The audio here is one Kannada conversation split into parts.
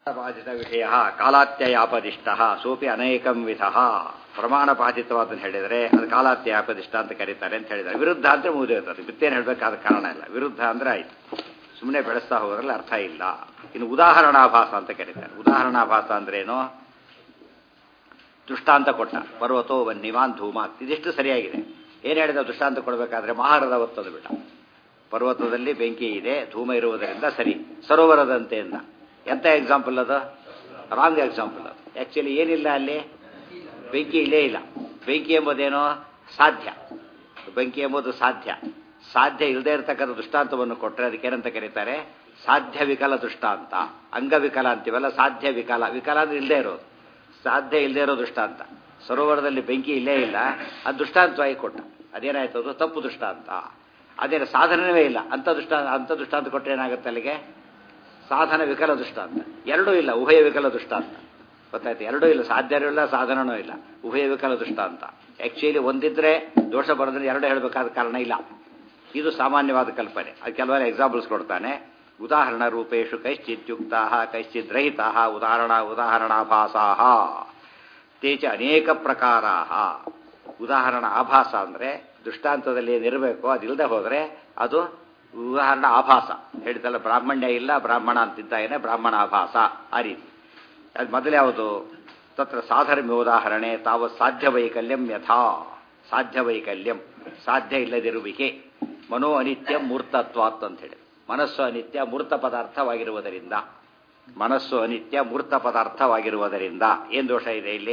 ಬಾಧಿತ ವಿಷಯ ಕಾಲಾತ್ಯಯಾಪದಿಷ್ಟ ಸೋಪಿ ಅನೇಕಂ ವಿಧ ಪ್ರಮಾಣಪಾತಿತವಾದನ್ನು ಹೇಳಿದರೆ ಅದು ಕಾಲಾತ್ಯಯಾಪದಿಷ್ಟ ಅಂತ ಕರೀತಾರೆ ಅಂತ ಹೇಳಿದ್ದಾರೆ ವಿರುದ್ಧ ಅಂದ್ರೆ ಮುಗಿದೋಯ್ತದೆ ಬಿತ್ತೇನು ಹೇಳಬೇಕಾದ ಕಾರಣ ಇಲ್ಲ ವಿರುದ್ಧ ಅಂದ್ರೆ ಆಯ್ತು ಸುಮ್ಮನೆ ಬೆಳೆಸ್ತಾ ಹೋದ್ರಲ್ಲಿ ಅರ್ಥ ಇಲ್ಲ ಇನ್ನು ಉದಾಹರಣಾಭಾಸ ಅಂತ ಕರೀತಾರೆ ಉದಾಹರಣಾಭಾಸ ಅಂದ್ರೇನು ದೃಷ್ಟಾಂತ ಕೊಟ್ಟ ಪರ್ವತೋ ವನ್ನಿವಾನ್ ಧೂಮಾತ್ ಇದಿಷ್ಟು ಸರಿಯಾಗಿದೆ ಏನು ಹೇಳಿದ ದೃಷ್ಟಾಂತ ಕೊಡಬೇಕಾದ್ರೆ ಮಹಾರದ ಒತ್ತದು ಬಿಟ್ಟ ಪರ್ವತದಲ್ಲಿ ಬೆಂಕಿ ಇದೆ ಧೂಮ ಇರುವುದರಿಂದ ಸರಿ ಸರೋವರದಂತೆ ಎಂದ ಎಂತ ಎಕ್ಸಾಂಪಲ್ ಅದು ರಾಂಗ್ ಎಕ್ಸಾಂಪಲ್ ಅದು ಆ್ಯಕ್ಚುಲಿ ಏನಿಲ್ಲ ಅಲ್ಲಿ ಬೆಂಕಿ ಇಲ್ಲೇ ಇಲ್ಲ ಬೆಂಕಿ ಎಂಬುದೇನೋ ಸಾಧ್ಯ ಬೆಂಕಿ ಎಂಬುದು ಸಾಧ್ಯ ಸಾಧ್ಯ ಇಲ್ಲದೆ ಇರತಕ್ಕಂಥ ದೃಷ್ಟಾಂತವನ್ನು ಕೊಟ್ಟರೆ ಅದಕ್ಕೇನಂತ ಕರೀತಾರೆ ಸಾಧ್ಯ ವಿಕಲ ದೃಷ್ಟಾಂತ ಅಂಗವಿಕಲ ಅಂತೀವಲ್ಲ ಸಾಧ್ಯ ವಿಕಲ ವಿಕಲ ಅಂದ್ರೆ ಇಲ್ಲದೆ ಇರೋದು ಸಾಧ್ಯ ಇಲ್ಲದೆ ಇರೋ ದೃಷ್ಟಾಂತ ಸರೋವರದಲ್ಲಿ ಬೆಂಕಿ ಇಲ್ಲೇ ಇಲ್ಲ ಅದು ದೃಷ್ಟಾಂತವಾಗಿ ಕೊಟ್ಟ ಅದೇನಾಯ್ತು ಅದು ತಪ್ಪು ದೃಷ್ಟಾಂತ ಅದೇನು ಸಾಧನವೇ ಇಲ್ಲ ಅಂಥ ದೃಷ್ಟಾಂತ ಅಂಥ ದೃಷ್ಟಾಂತ ಕೊಟ್ಟರೆ ಏನಾಗುತ್ತೆ ಅಲ್ಲಿಗೆ ಸಾಧನ ವಿಕಲ ದೃಷ್ಟಾಂತ ಎರಡೂ ಇಲ್ಲ ಉಭಯ ವಿಕಲ ದೃಷ್ಟಾಂತ ಗೊತ್ತಾಯ್ತು ಎರಡೂ ಇಲ್ಲ ಸಾಧ್ಯನೂ ಇಲ್ಲ ಸಾಧನನೂ ಇಲ್ಲ ಉಭಯ ವಿಕಲ ದೃಷ್ಟಾಂತ ಆ್ಯಕ್ಚುಲಿ ಒಂದಿದ್ರೆ ದೋಷ ಬರೋದ್ರೆ ಎರಡು ಹೇಳಬೇಕಾದ ಕಾರಣ ಇಲ್ಲ ಇದು ಸಾಮಾನ್ಯವಾದ ಕಲ್ಪನೆ ಅದು ಕೆಲವರು ಎಕ್ಸಾಂಪಲ್ಸ್ ಕೊಡ್ತಾನೆ ಉದಾಹರಣ ರೂಪೇಶು ಕೈಶ್ಚಿತ್ಯುಕ್ತ ಕೈಶ್ಚಿತ್ ರಹಿತ ಉದಾಹರಣ ಉದಾಹರಣಾಭಾಸಾ ತೇಚ ಅನೇಕ ಪ್ರಕಾರ ಉದಾಹರಣ ಆಭಾಸ ಅಂದರೆ ದೃಷ್ಟಾಂತದಲ್ಲಿ ಏನಿರಬೇಕು ಅದಿಲ್ಲದೆ ಹೋದರೆ ಅದು ಉದಾಹರಣ ಆಭಾಸ ಹೇಳಿದಲ್ಲ ಬ್ರಾಹ್ಮಣ್ಯ ಇಲ್ಲ ಬ್ರಾಹ್ಮಣ ಅಂತಿದ್ದಾಗೇನೆ ಬ್ರಾಹ್ಮಣ ಆಭಾಸ ಆ ರೀತಿ ಅದು ಮೊದಲು ಯಾವುದು ತತ್ರ ಸಾಧರ್ಮ್ಯ ಉದಾಹರಣೆ ತಾವು ಸಾಧ್ಯ ವೈಕಲ್ಯಂ ಯಥಾ ಸಾಧ್ಯ ವೈಕಲ್ಯಂ ಸಾಧ್ಯ ಇಲ್ಲದಿರುವಿಕೆ ಮನೋ ಅನಿತ್ಯ ಮೂರ್ತತ್ವಾತ್ ಅಂತ ಹೇಳಿ ಮನಸ್ಸು ಅನಿತ್ಯ ಮೂರ್ತ ಪದಾರ್ಥವಾಗಿರುವುದರಿಂದ ಮನಸ್ಸು ಅನಿತ್ಯ ಮೂರ್ತ ಪದಾರ್ಥವಾಗಿರುವುದರಿಂದ ಏನ್ ದೋಷ ಇದೆ ಇಲ್ಲಿ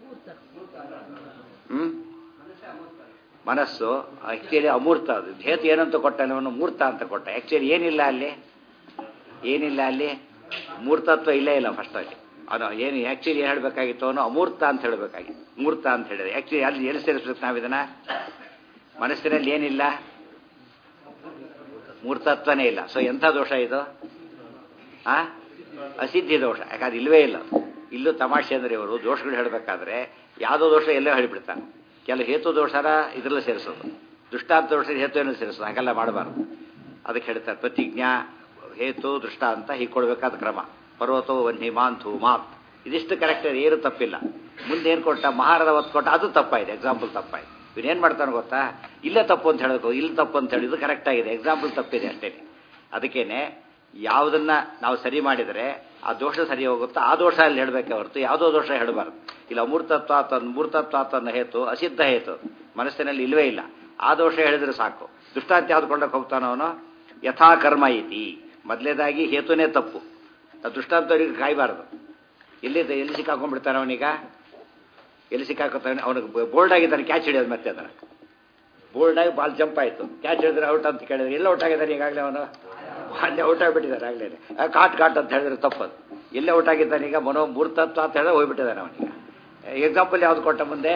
ಹ್ಮ್ ಮನಸ್ಸು ಆಕ್ಚುಲಿ ಅಮೂರ್ತ ಅದು ಧೇತು ಏನಂತ ಕೊಟ್ಟ ಅವನು ಮೂರ್ತ ಅಂತ ಕೊಟ್ಟ ಆಕ್ಚುಲಿ ಏನಿಲ್ಲ ಅಲ್ಲಿ ಏನಿಲ್ಲ ಅಲ್ಲಿ ಮೂರ್ತತ್ವ ಇಲ್ಲೇ ಇಲ್ಲ ಫಸ್ಟ್ ಅಲ್ಲಿ ಅದು ಏನು ಆಕ್ಚುಲಿ ಏನು ಹೇಳಬೇಕಾಗಿತ್ತು ಅವನು ಅಮೂರ್ತ ಅಂತ ಹೇಳಬೇಕಾಗಿತ್ತು ಮೂರ್ತ ಅಂತ ಹೇಳಿದೆ ಆಕ್ಚುಲಿ ಅಲ್ಲಿ ಎಲ್ಲಿ ಸೇರಿಸ್ಬೇಕು ನಾವಿದನ್ನ ಮನಸ್ಸಿನಲ್ಲಿ ಏನಿಲ್ಲ ಮೂರ್ತತ್ವನೇ ಇಲ್ಲ ಸೊ ಎಂಥ ದೋಷ ಇದು ಆ ಅಸಿದ್ಧಿ ದೋಷ ಯಾಕಂದ್ರೆ ಇಲ್ವೇ ಇಲ್ಲ ಇಲ್ಲೂ ತಮಾಷೆ ಅಂದ್ರೆ ಇವರು ದೋಷಗಳು ಹೇಳಬೇಕಾದ್ರೆ ಯಾವುದೋ ದೋಷ ಎಲ್ಲೋ ಹೇಳಿಬಿಡ್ತಾನೆ ಕೆಲವು ಹೇತು ದೋಷನ ಇದರಲ್ಲಿ ಸೇರಿಸೋದು ದೃಷ್ಟಾಂತ ದೋಷ ಹೇತುವನ್ನು ಸೇರಿಸೋದು ಹಾಗೆಲ್ಲ ಮಾಡಬಾರ್ದು ಅದಕ್ಕೆ ಹೇಳ್ತಾರೆ ಪ್ರತಿಜ್ಞಾ ಹೇತು ದೃಷ್ಟಾಂತ ಹೀಗೆ ಕೊಡಬೇಕಾದ ಕ್ರಮ ಪರ್ವತೋ ವನ್ಹಿಮಾನ್ ಧೂಮಾತ್ ಇದಿಷ್ಟು ಕರೆಕ್ಟ್ ಏನು ತಪ್ಪಿಲ್ಲ ಮುಂದೆ ಏನು ಕೊಟ್ಟ ಮಹಾರದ ಒತ್ತು ಕೊಟ್ಟ ಅದು ತಪ್ಪಾಗಿದೆ ಎಕ್ಸಾಂಪಲ್ ತಪ್ಪಾಗಿದೆ ಇವನೇನು ಮಾಡ್ತಾನೆ ಗೊತ್ತಾ ಇಲ್ಲೇ ತಪ್ಪು ಅಂತ ಹೇಳಬೇಕು ಇಲ್ಲಿ ತಪ್ಪು ಅಂತ ಹೇಳಿದ್ದು ಕರೆಕ್ಟ್ ಆಗಿದೆ ಎಕ್ಸಾಂಪಲ್ ತಪ್ಪಿದೆ ಅಷ್ಟೇ ಅದಕ್ಕೇನೆ ಯಾವುದನ್ನ ನಾವು ಸರಿ ಮಾಡಿದರೆ ಆ ದೋಷ ಸರಿ ಹೋಗುತ್ತೋ ಆ ದೋಷ ಅಲ್ಲಿ ಹೇಳಬೇಕೆ ಹೊರತು ಯಾವುದೋ ದೋಷ ಹೇಳಬಾರ್ದು ಇಲ್ಲ ಅಮೂರ್ತತ್ವ ತನ್ನ ಮೂರ್ತತ್ವ ತನ್ನ ಹೇತು ಅಸಿದ್ಧ ಹೇತು ಮನಸ್ಸಿನಲ್ಲಿ ಇಲ್ವೇ ಇಲ್ಲ ಆ ದೋಷ ಹೇಳಿದ್ರೆ ಸಾಕು ದುಷ್ಟಾಂತ ಯಾವ್ದು ಕೊಂಡಕ್ಕೆ ಹೋಗ್ತಾನೋ ಅವನು ಯಥಾ ಕರ್ಮ ಐತಿ ಮೊದಲೇದಾಗಿ ಹೇತುನೇ ತಪ್ಪು ದೃಷ್ಟಾಂತವರಿಗೆ ಕಾಯಬಾರ್ದು ಎಲ್ಲಿ ಎಲ್ಲಿ ಸಿಕ್ಕಾಕೊಂಡ್ಬಿಡ್ತಾನೆ ಅವನೀಗ ಎಲ್ಲಿ ಸಿಕ್ಕಾಕೊತಾನೆ ಅವನಿಗೆ ಬೋಲ್ಡ್ ಆಗಿದ್ದಾನೆ ಕ್ಯಾಚ್ ಹಿಡಿಯೋದು ಮತ್ತೆ ಅದನ್ನು ಬೋಲ್ಡಾಗಿ ಬಾಲ್ ಜಂಪ್ ಆಯಿತು ಕ್ಯಾಚ್ ಹಿಡಿದ್ರೆ ಔಟ್ ಅಂತ ಕೇಳಿದ್ರೆ ಎಲ್ಲ ಔಟ್ ಆಗಿದ್ದಾನೆ ಈಗಾಗಲೇ ಅವನು ಅಲ್ಲೇ ಔಟ್ ಆಗಿಬಿಟ್ಟಿದ್ದಾರೆ ಆಗಲೇ ಕಾಟ್ ಕಾಟ್ ಅಂತ ಹೇಳಿದ್ರೆ ತಪ್ಪದು ಎಲ್ಲೇ ಔಟ್ ಆಗಿದ್ದಾನೆ ಈಗ ಮನೋ ಮೂರ್ತತ್ವ ಅಂತ ಹೇಳಿದ್ರೆ ಹೋಗ್ಬಿಟ್ಟಿದ್ದಾನೆ ಅವನಿಗೆ ಎಕ್ಸಾಂಪಲ್ ಯಾವ್ದು ಕೊಟ್ಟ ಮುಂದೆ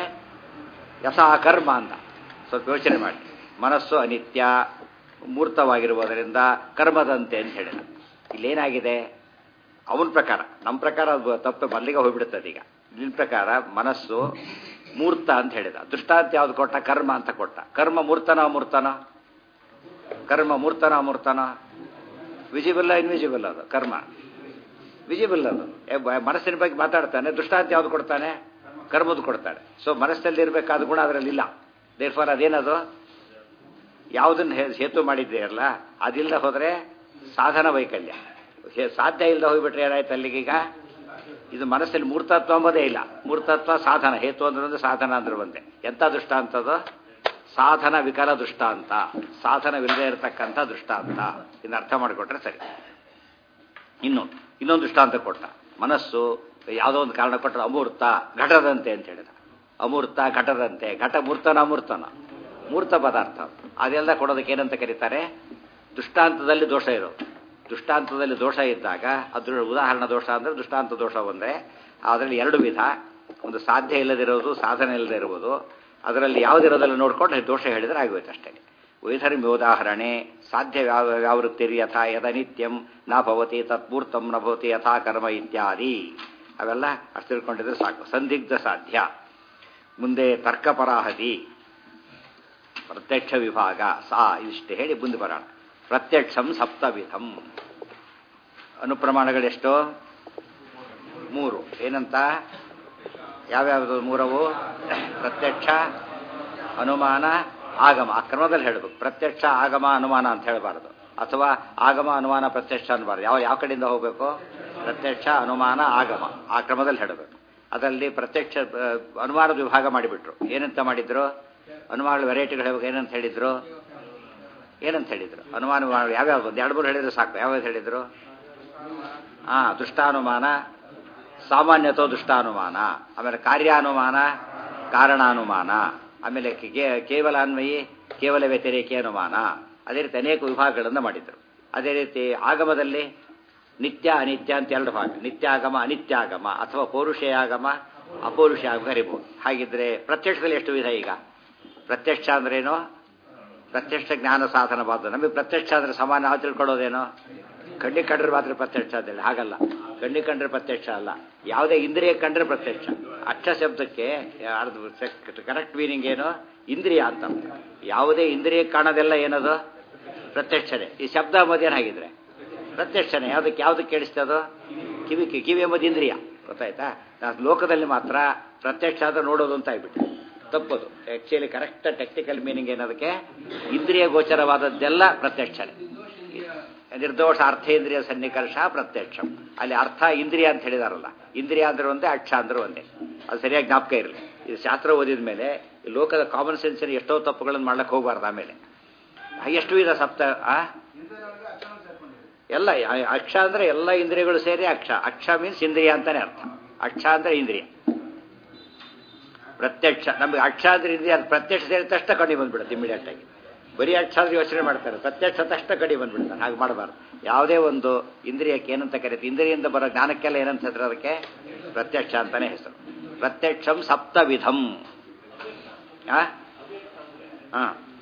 ಯಸ ಕರ್ಮ ಅಂತ ಸ್ವಲ್ಪ ಯೋಚನೆ ಮಾಡಿ ಮನಸ್ಸು ಅನಿತ್ಯ ಮೂರ್ತವಾಗಿರುವುದರಿಂದ ಕರ್ಮದಂತೆ ಅಂತ ಹೇಳಿದ ಇಲ್ಲೇನಾಗಿದೆ ಅವನ ಪ್ರಕಾರ ನಮ್ಮ ಪ್ರಕಾರ ಅದು ತಪ್ಪು ಮಲ್ಲಿಗೆ ಹೋಗ್ಬಿಡುತ್ತದೆ ಈಗ ನಿನ್ನ ಪ್ರಕಾರ ಮನಸ್ಸು ಮೂರ್ತ ಅಂತ ಹೇಳಿದ ದೃಷ್ಟಾಂತ ಯಾವ್ದು ಕೊಟ್ಟ ಕರ್ಮ ಅಂತ ಕೊಟ್ಟ ಕರ್ಮ ಮೂರ್ತನ ಅಮೂರ್ತನ ಕರ್ಮ ಮೂರ್ತನ ಅಮೂರ್ತನ ವಿಜಿಬಲ್ ಇನ್ವಿಜಿಬಲ್ ಅದು ಕರ್ಮ ವಿಜಿಬಲ್ ಅದು ಮನಸ್ಸಿನ ಬಗ್ಗೆ ಮಾತಾಡ್ತಾನೆ ದೃಷ್ಟಾಂತ ಯಾವ್ದು ಕೊಡ್ತಾನೆ ಕರ್ಮದ್ದು ಕೊಡ್ತಾನೆ ಸೊ ಮನಸ್ಸಲ್ಲಿ ಇರಬೇಕಾದ ಗುಣ ಅದರಲ್ಲಿ ಇಲ್ಲ ದೇರ್ ಫಾರ್ ಅದೇನದು ಯಾವುದನ್ನು ಹೇತು ಮಾಡಿದ್ದೀರಲ್ಲ ಅದಿಲ್ಲದೆ ಹೋದರೆ ಸಾಧನ ವೈಕಲ್ಯ ಸಾಧ್ಯ ಇಲ್ಲದೆ ಹೋಗ್ಬಿಟ್ರೆ ಏನಾಯ್ತು ಅಲ್ಲಿಗೀಗ ಇದು ಮನಸ್ಸಲ್ಲಿ ಮೂರ್ತತ್ವ ಅಂಬೋದೇ ಇಲ್ಲ ಮೂರ್ತತ್ವ ಸಾಧನ ಹೇತು ಅಂದ್ರೆ ಸಾಧನ ಅಂದ್ರೆ ಒಂದೇ ಎಂಥ ದೃಷ್ಟಾಂತದ ಸಾಧನ ವಿಕಲ ದೃಷ್ಟಾಂತ ಸಾಧನವಿಲ್ಲದೆ ಇರತಕ್ಕಂಥ ದೃಷ್ಟಾಂತ ಇದನ್ನ ಅರ್ಥ ಮಾಡಿಕೊಟ್ರೆ ಸರಿ ಇನ್ನು ಇನ್ನೊಂದು ದೃಷ್ಟಾಂತ ಕೊಟ್ಟ ಮನಸ್ಸು ಯಾವುದೋ ಒಂದು ಕಾರಣ ಕೊಟ್ಟರೆ ಅಮೂರ್ತ ಘಟದಂತೆ ಅಂತ ಹೇಳಿದ ಅಮೂರ್ತ ಘಟದಂತೆ ಘಟ ಮೂರ್ತನ ಅಮೂರ್ತನ ಮೂರ್ತ ಪದಾರ್ಥ ಅದೆಲ್ಲ ಕೊಡೋದಕ್ಕೆ ಏನಂತ ಕರೀತಾರೆ ದೃಷ್ಟಾಂತದಲ್ಲಿ ದೋಷ ಇರೋದು ದೃಷ್ಟಾಂತದಲ್ಲಿ ದೋಷ ಇದ್ದಾಗ ಅದ್ರ ಉದಾಹರಣಾ ದೋಷ ಅಂದರೆ ದೃಷ್ಟಾಂತ ದೋಷ ಒಂದರೆ ಅದರಲ್ಲಿ ಎರಡು ವಿಧ ಒಂದು ಸಾಧ್ಯ ಇಲ್ಲದಿರೋದು ಸಾಧನೆ ಇಲ್ಲದೆ ಇರುವುದು ಅದರಲ್ಲಿ ಯಾವುದಿರೋದಲ್ಲ ನೋಡ್ಕೊಂಡು ದೋಷ ಹೇಳಿದ್ರೆ ಆಗೋಯ್ತು ಅಷ್ಟೇ ವೈಧರ್ಮ್ಯ ಉದಾಹರಣೆ ಸಾಧ್ಯ ಯಾವ ವ್ಯಾವೃತ್ತಿರ್ ಯಥಾ ಯದ ನಿತ್ಯಂ ನ ಭವತಿ ತತ್ಪೂರ್ತಂ ನ ಭವತಿ ಯಥಾ ಕರ್ಮ ಇತ್ಯಾದಿ ಅವೆಲ್ಲ ಅಷ್ಟು ತಿಳ್ಕೊಂಡಿದ್ರೆ ಸಾಕು ಸಂದಿಗ್ಧ ಸಾಧ್ಯ ಮುಂದೆ ತರ್ಕಪರಾಹತಿ ಪ್ರತ್ಯಕ್ಷ ವಿಭಾಗ ಸಾ ಇಷ್ಟು ಹೇಳಿ ಮುಂದೆ ಬರೋಣ ಪ್ರತ್ಯಕ್ಷಂ ಸಪ್ತವಿಧಂ ಅನುಪ್ರಮಾಣಗಳೆಷ್ಟು ಮೂರು ಏನಂತ ಯಾವ್ಯಾವುದು ಮೂರವು ಪ್ರತ್ಯಕ್ಷ ಅನುಮಾನ ಆಗಮ ಆ ಕ್ರಮದಲ್ಲಿ ಹೇಳಬೇಕು ಪ್ರತ್ಯಕ್ಷ ಆಗಮ ಅನುಮಾನ ಅಂತ ಹೇಳಬಾರ್ದು ಅಥವಾ ಆಗಮ ಅನುಮಾನ ಪ್ರತ್ಯಕ್ಷ ಅನ್ಬಾರ್ದು ಯಾವ ಯಾವ ಕಡೆಯಿಂದ ಹೋಗಬೇಕು ಪ್ರತ್ಯಕ್ಷ ಅನುಮಾನ ಆಗಮ ಆ ಕ್ರಮದಲ್ಲಿ ಹೇಳಬೇಕು ಅದರಲ್ಲಿ ಪ್ರತ್ಯಕ್ಷ ಆ, ಅನುಮಾನದ ವಿಭಾಗ ಮಾಡಿಬಿಟ್ರು ಏನಂತ ಮಾಡಿದ್ರು ಅನುಮಾನಗಳ ವೆರೈಟಿಗಳು ಹೇಳ್ಬೇಕು ಏನಂತ ಹೇಳಿದ್ರು ಏನಂತ ಹೇಳಿದ್ರು ಅನುಮಾನ ಯಾವ್ಯಾವ ಒಂದು ಎರಡು ಮೂರು ಹೇಳಿದ್ರು ಸಾಕು ಯಾವ್ಯಾವ್ದು ಹೇಳಿದ್ರು ಹಾ ದುಷ್ಟಾನುಮಾನ ಸಾಮಾನ್ಯತೋ ದುಷ್ಟಾನುಮಾನ ಆಮೇಲೆ ಕಾರ್ಯಾನುಮಾನ ಕಾರಣಾನುಮಾನ ಆಮೇಲೆ ಕೇ- ಕೇವಲ ಅನ್ವಯಿ ಕೇವಲ ವ್ಯತಿರೇಕಿ ಅನುಮಾನ ಅದೇ ರೀತಿ ಅನೇಕ ವಿಭಾಗಗಳನ್ನು ಮಾಡಿದರು ಅದೇ ರೀತಿ ಆಗಮದಲ್ಲಿ ನಿತ್ಯ ಅನಿತ್ಯ ಅಂತ ಎರಡು ಭಾಗ ನಿತ್ಯಾಗಮ ಅನಿತ್ಯಾಗಮ ಅಥವಾ ಪೌರುಷಯಾಗಮ ಅಪೌರುಷಯಾಗಮ ಕರಿಬಹುದು ಹಾಗಿದ್ರೆ ಪ್ರತ್ಯಕ್ಷದಲ್ಲಿ ಎಷ್ಟು ವಿಧ ಈಗ ಪ್ರತ್ಯಕ್ಷ ಅಂದ್ರೇನು ಪ್ರತ್ಯಕ್ಷ ಜ್ಞಾನ ಸಾಧನವಾದ ನಮಗೆ ಪ್ರತ್ಯಕ್ಷ ಅಂದ್ರೆ ಸಮಾನ ನಾವು ತಿಳ್ಕೊಳ್ಳೋದೇನೋ ಕಣ್ಣಿ ಕಂಡ್ರೆ ಮಾತ್ರ ಪ್ರತ್ಯಕ್ಷ ಅಂತೇಳಿ ಹಾಗಲ್ಲ ಕಣ್ಣಿ ಕಂಡ್ರೆ ಪ್ರತ್ಯಕ್ಷ ಅಲ್ಲ ಯಾವುದೇ ಇಂದ್ರಿಯ ಕಂಡ್ರೆ ಪ್ರತ್ಯಕ್ಷ ಅಕ್ಷ ಶಬ್ದಕ್ಕೆ ಕರೆಕ್ಟ್ ಮೀನಿಂಗ್ ಏನು ಇಂದ್ರಿಯ ಅಂತ ಯಾವುದೇ ಇಂದ್ರಿಯ ಕಾಣೋದೆಲ್ಲ ಏನದು ಪ್ರತ್ಯಕ್ಷನೇ ಈ ಶಬ್ದ ಮಧ್ಯಾಹ್ನ ಪ್ರತ್ಯಕ್ಷನೇ ಯಾವುದಕ್ಕೆ ಯಾವುದಕ್ಕೆ ಕೇಳಿಸ್ತದೋ ಕಿವಿ ಕಿವಿ ಎಂಬುದು ಇಂದ್ರಿಯ ಗೊತ್ತಾಯ್ತಾ ನಾವು ಲೋಕದಲ್ಲಿ ಮಾತ್ರ ಪ್ರತ್ಯಕ್ಷ ಆದ್ರೆ ನೋಡೋದು ಅಂತ ಆಗ್ಬಿಟ್ಟು ತಪ್ಪದು ಆಕ್ಚುಲಿ ಕರೆಕ್ಟ್ ಟೆಕ್ನಿಕಲ್ ಮೀನಿಂಗ್ ಏನದಕ್ಕೆ ಇಂದ್ರಿಯ ಗೋಚರವಾದದ್ದೆಲ್ಲ ಪ್ರತ್ಯಕ್ಷನೇ ನಿರ್ದೋಷ ಅರ್ಥೇಂದ್ರಿಯ ಸನ್ನಿಕರ್ಷ ಪ್ರತ್ಯಕ್ಷ ಅಲ್ಲಿ ಅರ್ಥ ಇಂದ್ರಿಯ ಅಂತ ಹೇಳಿದಾರಲ್ಲ ಇಂದ್ರಿಯ ಅಂದ್ರೆ ಒಂದೇ ಅಕ್ಷ ಅಂದ್ರೆ ಒಂದೇ ಅದು ಸರಿಯಾಗಿ ಜ್ಞಾಪಕ ಇರಲಿ ಇದು ಶಾಸ್ತ್ರ ಓದಿದ ಮೇಲೆ ಈ ಲೋಕದ ಕಾಮನ್ ಸೆನ್ಸಿನ ಎಷ್ಟೋ ತಪ್ಪುಗಳನ್ನು ಮಾಡ್ಲಿಕ್ಕೆ ಹೋಗಬಾರ್ದು ಆಮೇಲೆ ಎಷ್ಟು ವಿಧ ಸಪ್ತ ಆ ಎಲ್ಲ ಆ- ಅಕ್ಷ ಅಂದ್ರೆ ಎಲ್ಲ ಇಂದ್ರಿಯಗಳು ಸೇರಿ ಅಕ್ಷ ಅಕ್ಷ ಮೀನ್ಸ್ ಇಂದ್ರಿಯ ಅಂತಾನೆ ಅರ್ಥ ಅಕ್ಷ ಅಂದ್ರೆ ಇಂದ್ರಿಯ ಪ್ರತ್ಯಕ್ಷ ನಮಗೆ ಅಕ್ಷ ಅಂದ್ರೆ ಇಂದ್ರಿಯ ಅದು ಪ್ರತ್ಯಕ್ಷ ಸೇರಿದ ತಕ್ಷಣ ಕಡಿ ಬಂದ್ಬಿಡುತ್ತೆ ಇಮಿಡಿಯೇಟ್ ಆಗಿ ಬರೀ ಅಕ್ಷ ಆದ್ರೆ ಯೋಚನೆ ಮಾಡ್ತಾರೆ ಪ್ರತ್ಯಕ್ಷ ತಕ್ಷಣ ಕಡಿ ಬಂದ್ಬಿಡ್ತಾರೆ ಹಾಗೆ ಮಾಡಬಾರ್ದು ಯಾವುದೇ ಒಂದು ಇಂದ್ರಿಯಕ್ಕೆ ಏನಂತ ಕರೀತಾರೆ ಇಂದ್ರಿಯಿಂದ ಬರೋ ಜ್ಞಾನಕ್ಕೆಲ್ಲ ಏನಂತ ಹೆಸರು ಅದಕ್ಕೆ ಪ್ರತ್ಯಕ್ಷ ಅಂತಾನೆ ಹೆಸರು ಪ್ರತ್ಯಕ್ಷಂ ಸಪ್ತವಿಧಂ ಆ ಹಾ